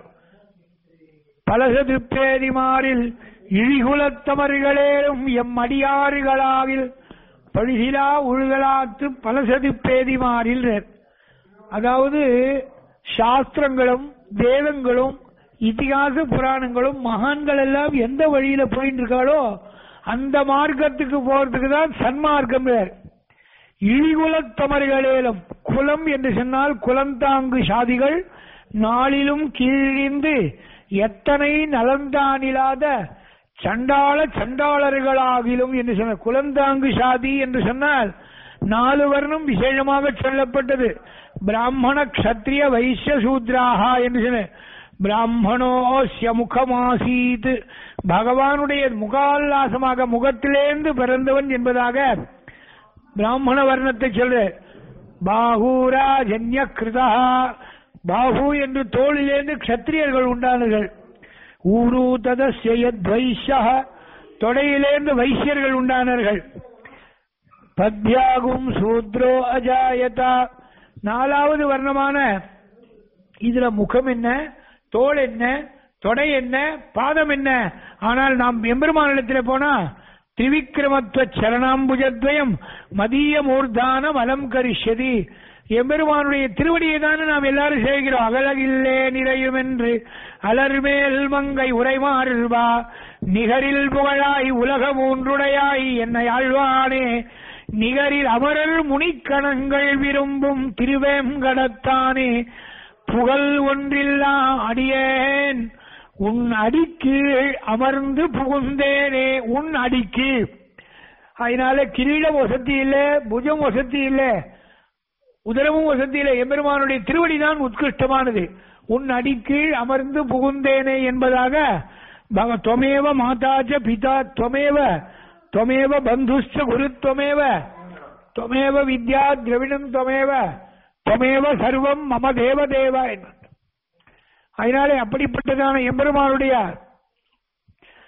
பலசது பேரிமாறில் இழிகுலத்தமர்களேலும் எம் அடியாறுகளாவில் பழுதிலா உள்கலாத்து பலசது பேதிமாறில் அதாவது சாஸ்திரங்களும் வேதங்களும் இதிகாச புராணங்களும் மகான்கள் எல்லாம் எந்த வழியில போயிட்டு இருக்காளோ அந்த மார்க்கத்துக்கு போறதுக்கு தான் சன்மார்க்கம் பேர் இழிகுலத்தமர்களேலும் குலம் என்று சொன்னால் குலந்தாங்கு சாதிகள் நாளிலும் கீழிந்து எத்தனை நலந்தானில்லாத சண்டாள சண்டாளர்களாகிலும் என்று சொன்ன குலந்தாங்கு சாதி என்று சொன்னால் நாலு வர்ணம் விசேஷமாக சொல்லப்பட்டது பிராமண க்ஷத்ரிய வைசிய சூத்ராகா என்று சொன்ன பிராமணோஸ்ய முகமாசீத் பகவானுடைய முகால்லாசமாக முகத்திலேந்து பிறந்தவன் என்பதாக பிராமண வர்ணத்தை சொல்ற பாகூரா ஜன்ய கிருதா பாகு என்று தோளிலேந்து க்ஷத்திரியர்கள் உண்டானார்கள் ஊரு ததஸ்ய தொடையிலேந்து வைசியர்கள் உண்டானார்கள் பத்யாகும் சூத்ரோ அஜாயதா நாலாவது வர்ணமான இதுல முகம் என்ன தோல் என்ன தொடை என்ன பாதம் என்ன ஆனால் நாம் எம்பெருமானிடத்தில் போனா திரிவிக்ரமத்துவ சரணாம்புஜத்வயம் மதிய மூர்தானம் அலம் கரிஷதி எம்பெருமானுடைய திருவடியை தானே நாம் எல்லாரும் செய்கிறோம் அகலகில்லே நிறையும் என்று அலர்மேல் மங்கை உரைமாறுவா நிகரில் புகழாய் உலக மூன்றுடையாய் என்னை ஆழ்வானே நிகரில் அமரர் முனிக்கணங்கள் விரும்பும் திருவேங்கடத்தானே புகழ் ஒன்றில்லா அடியேன் உன் அடிக்கீழ் அமர்ந்து புகுந்தேனே உன் அடிக்கு அதனால கிரீடம் வசதி இல்ல புஜம் வசதி இல்ல உதரமும் வசதி இல்ல எம்பெருமானுடைய திருவடி தான் உத்கிருஷ்டமானது உன் அடிக்கீழ் அமர்ந்து புகுந்தேனே என்பதாக பக- துவமேவ மாதாச்ச பிதா துவமேவ துவமேவ பந்துஷ்ட குரு துவமேவ துவமேவ வித்யா திரவிடம் துவமேவ துவமேவ சர்வம் மம தேவ தேவ என்பது அதனாலே அப்படிப்பட்டதான எம்பெருமானுடைய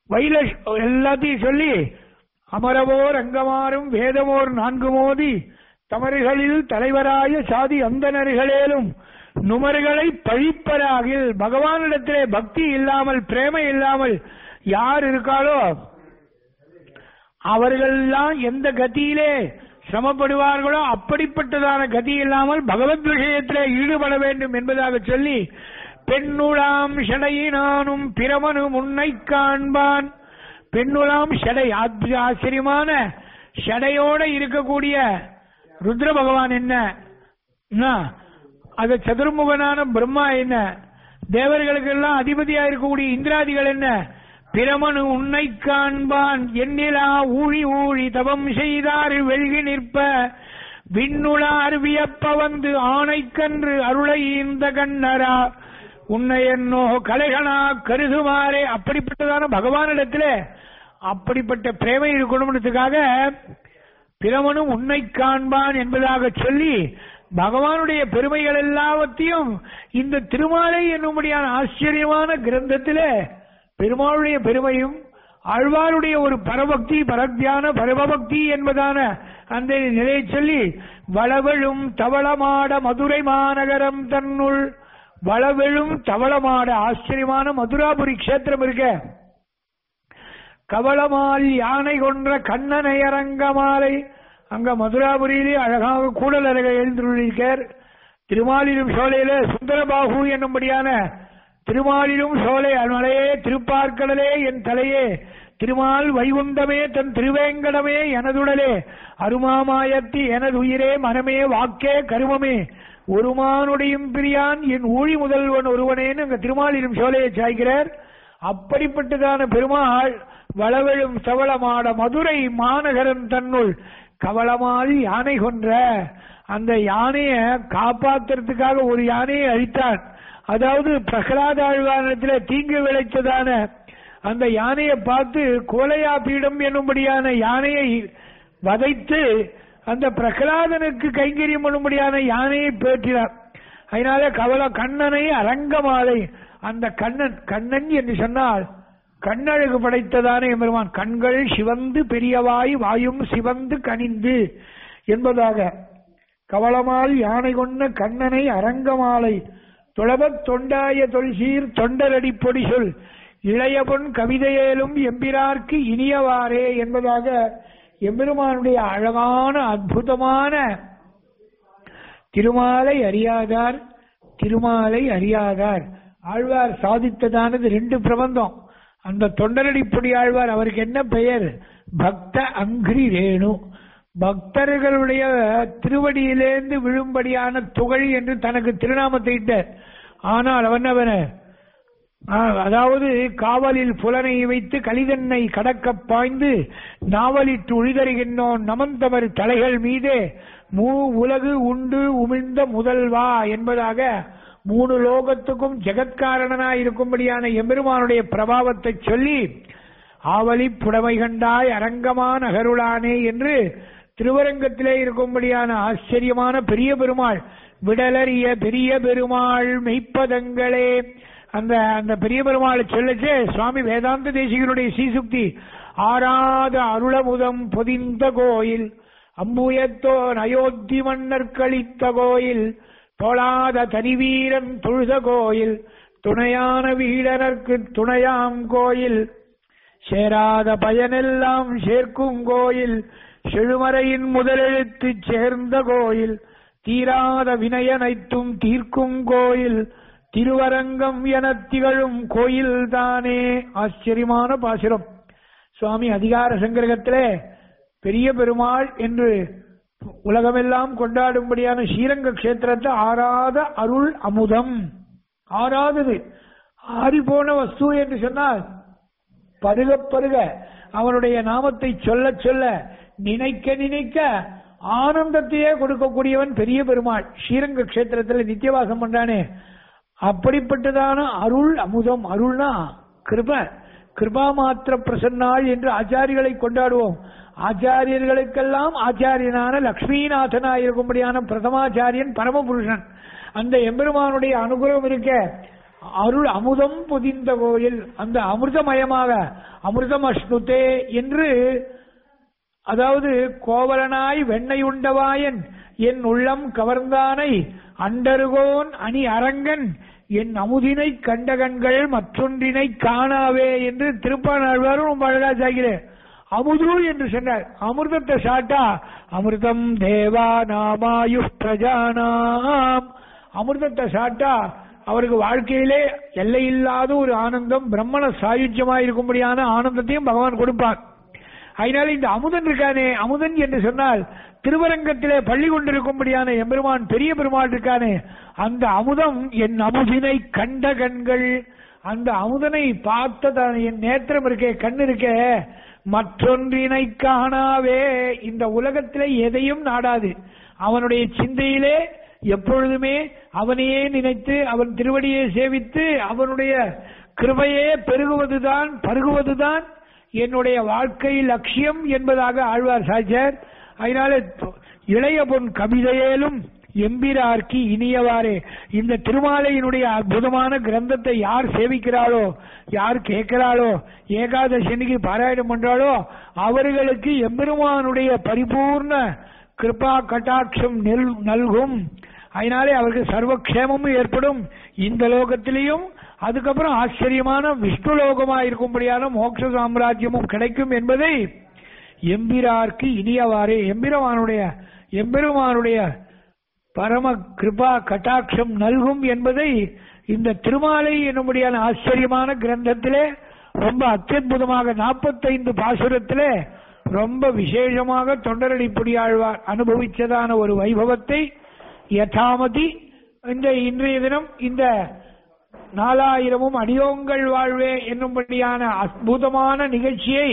வயல எல்லாத்தையும் சொல்லி அமரவோர் அங்கமாறும் வேதமோர் நான்கு மோதி தமறுகளில் தலைவராய சாதி அந்தனர்களேலும் நுமர்களை பழிப்பராகில் பகவானிடத்திலே பக்தி இல்லாமல் பிரேமை இல்லாமல் யார் இருக்காளோ அவர்களெல்லாம் எந்த கதியிலே சிரமப்படுவார்களோ அப்படிப்பட்டதான கதி இல்லாமல் பகவத் விஷயத்திலே ஈடுபட வேண்டும் என்பதாக சொல்லி பெண்ணுளாம் ஷடையினானும் பிரமனு முன்னை காண்பான் பெண்ணுளாம் ஷடை ஆத்~ ஆச்சரியமான ஷடையோட இருக்கக்கூடிய ருத்ர பகவான் என்ன என்ன? அது சதுர்முகனான பிரம்மா என்ன தேவர்களுக்கெல்லாம் அதிபதியா இருக்கக்கூடிய இந்திராதிகள் என்ன பிரமனு உன்னை காண்பான் எண்ணிலா ஊழி ஊழி தவம் செய்தார் வெள்கி நிற்ப விண்ணுளார் வியப்ப வந்து ஆணைக்கன்று அருளை இந்த கண்ணரா உன்னை என்னோ கலைகனா கருதுமாறே அப்படிப்பட்டதான பகவானிடத்திலே அப்படிப்பட்ட பிரேமை இருக்கணும்ன்றதுக்காக பிரமனும் உன்னை காண்பான் என்பதாக சொல்லி பகவானுடைய பெருமைகள் எல்லாவற்றையும் இந்த திருமாலை என்னும்படியான ஆச்சரியமான கிரந்தத்திலே பெருமாளுடைய பெருமையும் ஆழ்வாருடைய ஒரு பரபக்தி பரத்தியான பரமபக்தி என்பதான அந்த நிலையை சொல்லி வளவெழும் தவளமாட மதுரை மாநகரம் தன்னுள் வளவெழும் தவளமாட ஆச்சரியமான மதுராபுரி கஷேத்திரம் இருக்க கவளமால் யானை கொன்ற கண்ணனை அரங்கமாலை அங்க மதுராபுரியிலே அழகாக கூடல் அழக எழுந்துள்ளிருக்கார் திருமாலிலும் சோலையில சுந்தரபாகு என்னும்படியான திருமாலிலும் சோலை மலையே திருப்பார்க்கடலே என் தலையே திருமால் வைகுண்டமே தன் திருவேங்கடமே எனதுடலே அருமாமாயத்தி எனது உயிரே மனமே வாக்கே கருமமே ஒருமானுடையும் பிரியான் என் ஊழி முதல்வன் ஒருவனேன்னு அங்க திருமாலிலும் சோலையை சாய்கிறார் அப்படிப்பட்டதான பெருமாள் வளவெழும் சவளமாட மதுரை மாநகரம் தன்னுள் கவளமால் யானை கொன்ற அந்த யானைய காப்பாத்துறதுக்காக ஒரு யானையை அழித்தான் அதாவது பிரகலாத ஆழ்வானத்தில் தீங்கு விளைச்சதான அந்த யானையை பார்த்து கோலையா பீடம் என்னும்படியான யானையை வதைத்து அந்த பிரகலாதனுக்கு கைங்கரியம் பண்ணும்படியான யானையை பேற்றினார் அதனால கவல கண்ணனை அரங்கமாலை அந்த கண்ணன் கண்ணன் என்று சொன்னால் கண்ணழகு படைத்ததான எம்பெருமான் கண்கள் சிவந்து பெரியவாய் வாயும் சிவந்து கனிந்து என்பதாக கவளமால் யானை கொண்ட கண்ணனை அரங்கமாலை துளபத் தொண்டாய தொல்சீர் தொண்டரடி பொடி சொல் இளையபொன் கவிதையேலும் எம்பிரார்க்கு இனியவாறே என்பதாக எம்பெருமானுடைய அழகான அற்புதமான திருமாலை அறியாதார் திருமாலை அறியாதார் ஆழ்வார் சாதித்ததானது ரெண்டு பிரபந்தம் அந்த தொண்டரடி பொடி ஆழ்வார் அவருக்கு என்ன பெயர் பக்த அங்கிரி ரேணு பக்தர்களுடைய திருவடியிலேந்து விழும்படியான துகள் என்று தனக்கு திருநாமத்தை இட்டார் ஆனால் அவன் அவன அதாவது காவலில் புலனை வைத்து கலிதன்னை கடக்க பாய்ந்து நாவலிட்டு உழிதருகின்றோன் நமந்தவர் தலைகள் மீதே மூ உலகு உண்டு உமிழ்ந்த முதல்வா என்பதாக மூணு லோகத்துக்கும் ஜெகத்காரணனாய் இருக்கும்படியான எம்பெருமானுடைய பிரபாவத்தை சொல்லி ஆவலி புடமை கண்டாய் அரங்கமான அகருளானே என்று திருவரங்கத்திலே இருக்கும்படியான ஆச்சரியமான பெரிய பெருமாள் விடலறிய பெரிய பெருமாள் மெய்ப்பதங்களே அந்த அந்த பெரிய பெருமாளை சொல்லச்சே சுவாமி வேதாந்த தேசிகருடைய சீசுக்தி ஆறாத அருளமுதம் பொதிந்த கோயில் அம்புயத்தோன் அயோத்தி மன்னர் கழித்த கோயில் தொழாத தனிவீரன் தொழுத கோயில் துணையான வீடனர்க்கு துணையாம் கோயில் சேராத பயனெல்லாம் சேர்க்கும் கோயில் செழுமறையின் முதலெழுத்து சேர்ந்த கோயில் தீராத வினயனைத்தும் தீர்க்கும் கோயில் திருவரங்கம் என திகழும் கோயில் தானே ஆச்சரியமான பாசுரம் சுவாமி அதிகார சங்கிரகத்திலே பெரிய பெருமாள் என்று உலகமெல்லாம் கொண்டாடும்படியான ஸ்ரீரங்க கஷேத்திரத்தை ஆறாத அருள் அமுதம் ஆறாதது ஆறி போன வஸ்து என்று சொன்னால் பருக பருக அவனுடைய நாமத்தை சொல்ல சொல்ல நினைக்க நினைக்க ஆனந்தத்தையே கொடுக்கக்கூடியவன் பெரிய பெருமாள் ஸ்ரீரங்க கஷேத்திரத்தில் நித்தியவாசம் பண்றானே அப்படிப்பட்டதான அருள் அமுதம் அருள்னா கிருப கிருபா மாத்திர பிரசன்னாள் என்று ஆச்சாரிகளை கொண்டாடுவோம் ஆச்சாரியர்களுக்கெல்லாம் ஆச்சாரியனான லக்ஷ்மிநாதனாய் இருக்கும்படியான பிரதமாச்சாரியன் பரமபுருஷன் அந்த எம்பெருமானுடைய அனுகிரகம் இருக்க அருள் அமுதம் பொதிந்த கோயில் அந்த அமிர்தமயமாக அமிர்தம் அஷ்ணுதே என்று அதாவது கோவலனாய் வெண்ணெய் உண்டவாயன் என் உள்ளம் கவர்ந்தானை அண்டருகோன் அணி அரங்கன் என் அமுதினை கண்ட கண்கள் மற்றொன்றினை காணாவே என்று திருப்பாணாழ்வாரும் ரொம்ப அழகா சாகிறேன் அமுது என்று சொன்னார் அமிர்தத்தை சாட்டா அமிர்தம் தேவா நாமாயு பிரஜானாம் அமிர்தத்தை சாட்டா அவருக்கு வாழ்க்கையிலே எல்லையில்லாத ஒரு ஆனந்தம் பிரம்மண சாயுஜ்யமாக இருக்கும்படியான ஆனந்தத்தையும் பகவான் கொடுப்பார் அதனால இந்த அமுதன் இருக்கானே அமுதன் என்று சொன்னால் திருவரங்கத்திலே பள்ளி கொண்டிருக்கும்படியான எம்பெருமான் பெரிய பெருமாள் இருக்கானே அந்த அமுதம் என் அமுதினை கண்ட கண்கள் அந்த அமுதனை பார்த்த தான் என் நேத்திரம் இருக்கே கண் இருக்கே மற்றொன்றினை காணாவே இந்த உலகத்திலே எதையும் நாடாது அவனுடைய சிந்தையிலே எப்பொழுதுமே அவனையே நினைத்து அவன் திருவடியை சேவித்து அவனுடைய கிருபையே பெருகுவதுதான் பருகுவதுதான் என்னுடைய வாழ்க்கை லட்சியம் என்பதாக ஆழ்வார் சாச்சார் அதனால இளைய பொன் கவிதையிலும் எம்பிரார்க்கு இனியவாறே இந்த திருமாலையினுடைய அற்புதமான கிரந்தத்தை யார் சேவிக்கிறாளோ யார் கேட்கிறாளோ ஏகாதசனிக்கு பாராயணம் பண்றாளோ அவர்களுக்கு எம்பெருமானுடைய பரிபூர்ண கிருபா கட்டாட்சம் நெல் நல்கும் அதனாலே அவருக்கு சர்வக்ஷேமமும் ஏற்படும் இந்த லோகத்திலையும் அதுக்கப்புறம் ஆச்சரியமான விஷ்ணு லோகமாக இருக்கும்படியான மோட்ச சாம்ராஜ்யமும் கிடைக்கும் என்பதை எம்பிரார்க்கு இனியவாறே எம்பிரமானுடைய எம்பெருமானுடைய பரம கிருபா கட்டாட்சம் நல்கும் என்பதை இந்த திருமாலை என்னும்படியான ஆச்சரியமான கிரந்தத்திலே ரொம்ப அத்தியுதமாக நாற்பத்தைந்து பாசுரத்திலே ரொம்ப விசேஷமாக தொண்டரடி புடியாழ்வார் அனுபவிச்சதான ஒரு வைபவத்தை யதாமதி இந்த இன்றைய தினம் இந்த நாலாயிரமும் அடியோங்கள் வாழ்வே என்னும்படியான அற்புதமான நிகழ்ச்சியை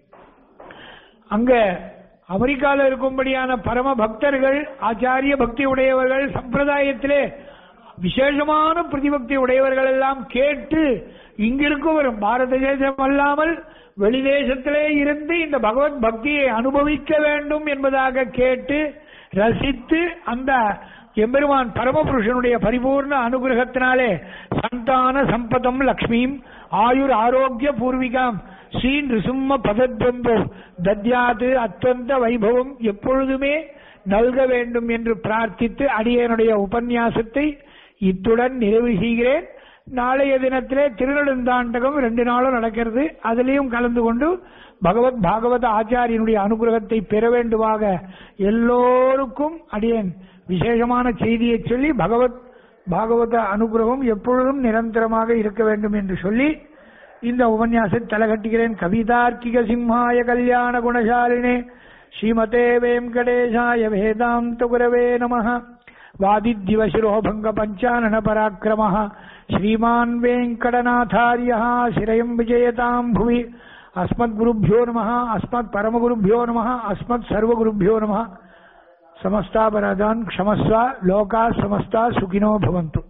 அங்க அமெரிக்கால இருக்கும்படியான பரம பக்தர்கள் ஆச்சாரிய பக்தி உடையவர்கள் சம்பிரதாயத்திலே விசேஷமான பிரதிபக்தி உடையவர்கள் எல்லாம் கேட்டு இங்கிருக்கும் வரும் பாரத தேசம் அல்லாமல் வெளிதேசத்திலே இருந்து இந்த பகவத் பக்தியை அனுபவிக்க வேண்டும் என்பதாக கேட்டு ரசித்து அந்த எம்பெருமான் பரமபுருஷனுடைய பரிபூர்ண அனுகிரகத்தினாலே சந்தான சம்பதம் லக்ஷ்மியும் ஆயுர் ஆரோக்கிய பூர்விகாம் ஸ்ரீ நிருசிம்ம பதத்வந்தோ தத்யாது அத்வந்த வைபவம் எப்பொழுதுமே நல்க வேண்டும் என்று பிரார்த்தித்து அடியனுடைய உபன்யாசத்தை இத்துடன் நிறைவு செய்கிறேன் நாளைய தினத்திலே திருநெடுந்தாண்டகம் ரெண்டு நாளும் நடக்கிறது அதிலையும் கலந்து கொண்டு பகவத் பாகவத ஆச்சாரியனுடைய அனுகிரகத்தை பெற வேண்டுமாக எல்லோருக்கும் அடியேன் விசேஷமான செய்தியை சொல்லி பகவத் பாகவத அனுகிரகம் எப்பொழுதும் நிரந்தரமாக இருக்க வேண்டும் என்று சொல்லி இந்த உபன்யாசத்தை தலைகட்டுகிறேன் கவிதார்க்கிக சிம்ஹாய கல்யாண குணசாலினே ஸ்ரீமதே வேங்கடேசாய வேதாந்த குரவே நமः वादिद्दिवशिरोभङ्ग पञ्चानन पराक्रमः श्रीमान् वेङ्कटनाथार्यः शिरयम् विजयताम् भुवि अस्मद्गुरुभ्यो नमः अस्मत्परमगुरुभ्यो नमः अस्मत्सर्वगुरुभ्यो नमः समस्तापराधान् क्षमस्व लोकाः समस्ता सुखिनो भवन्तु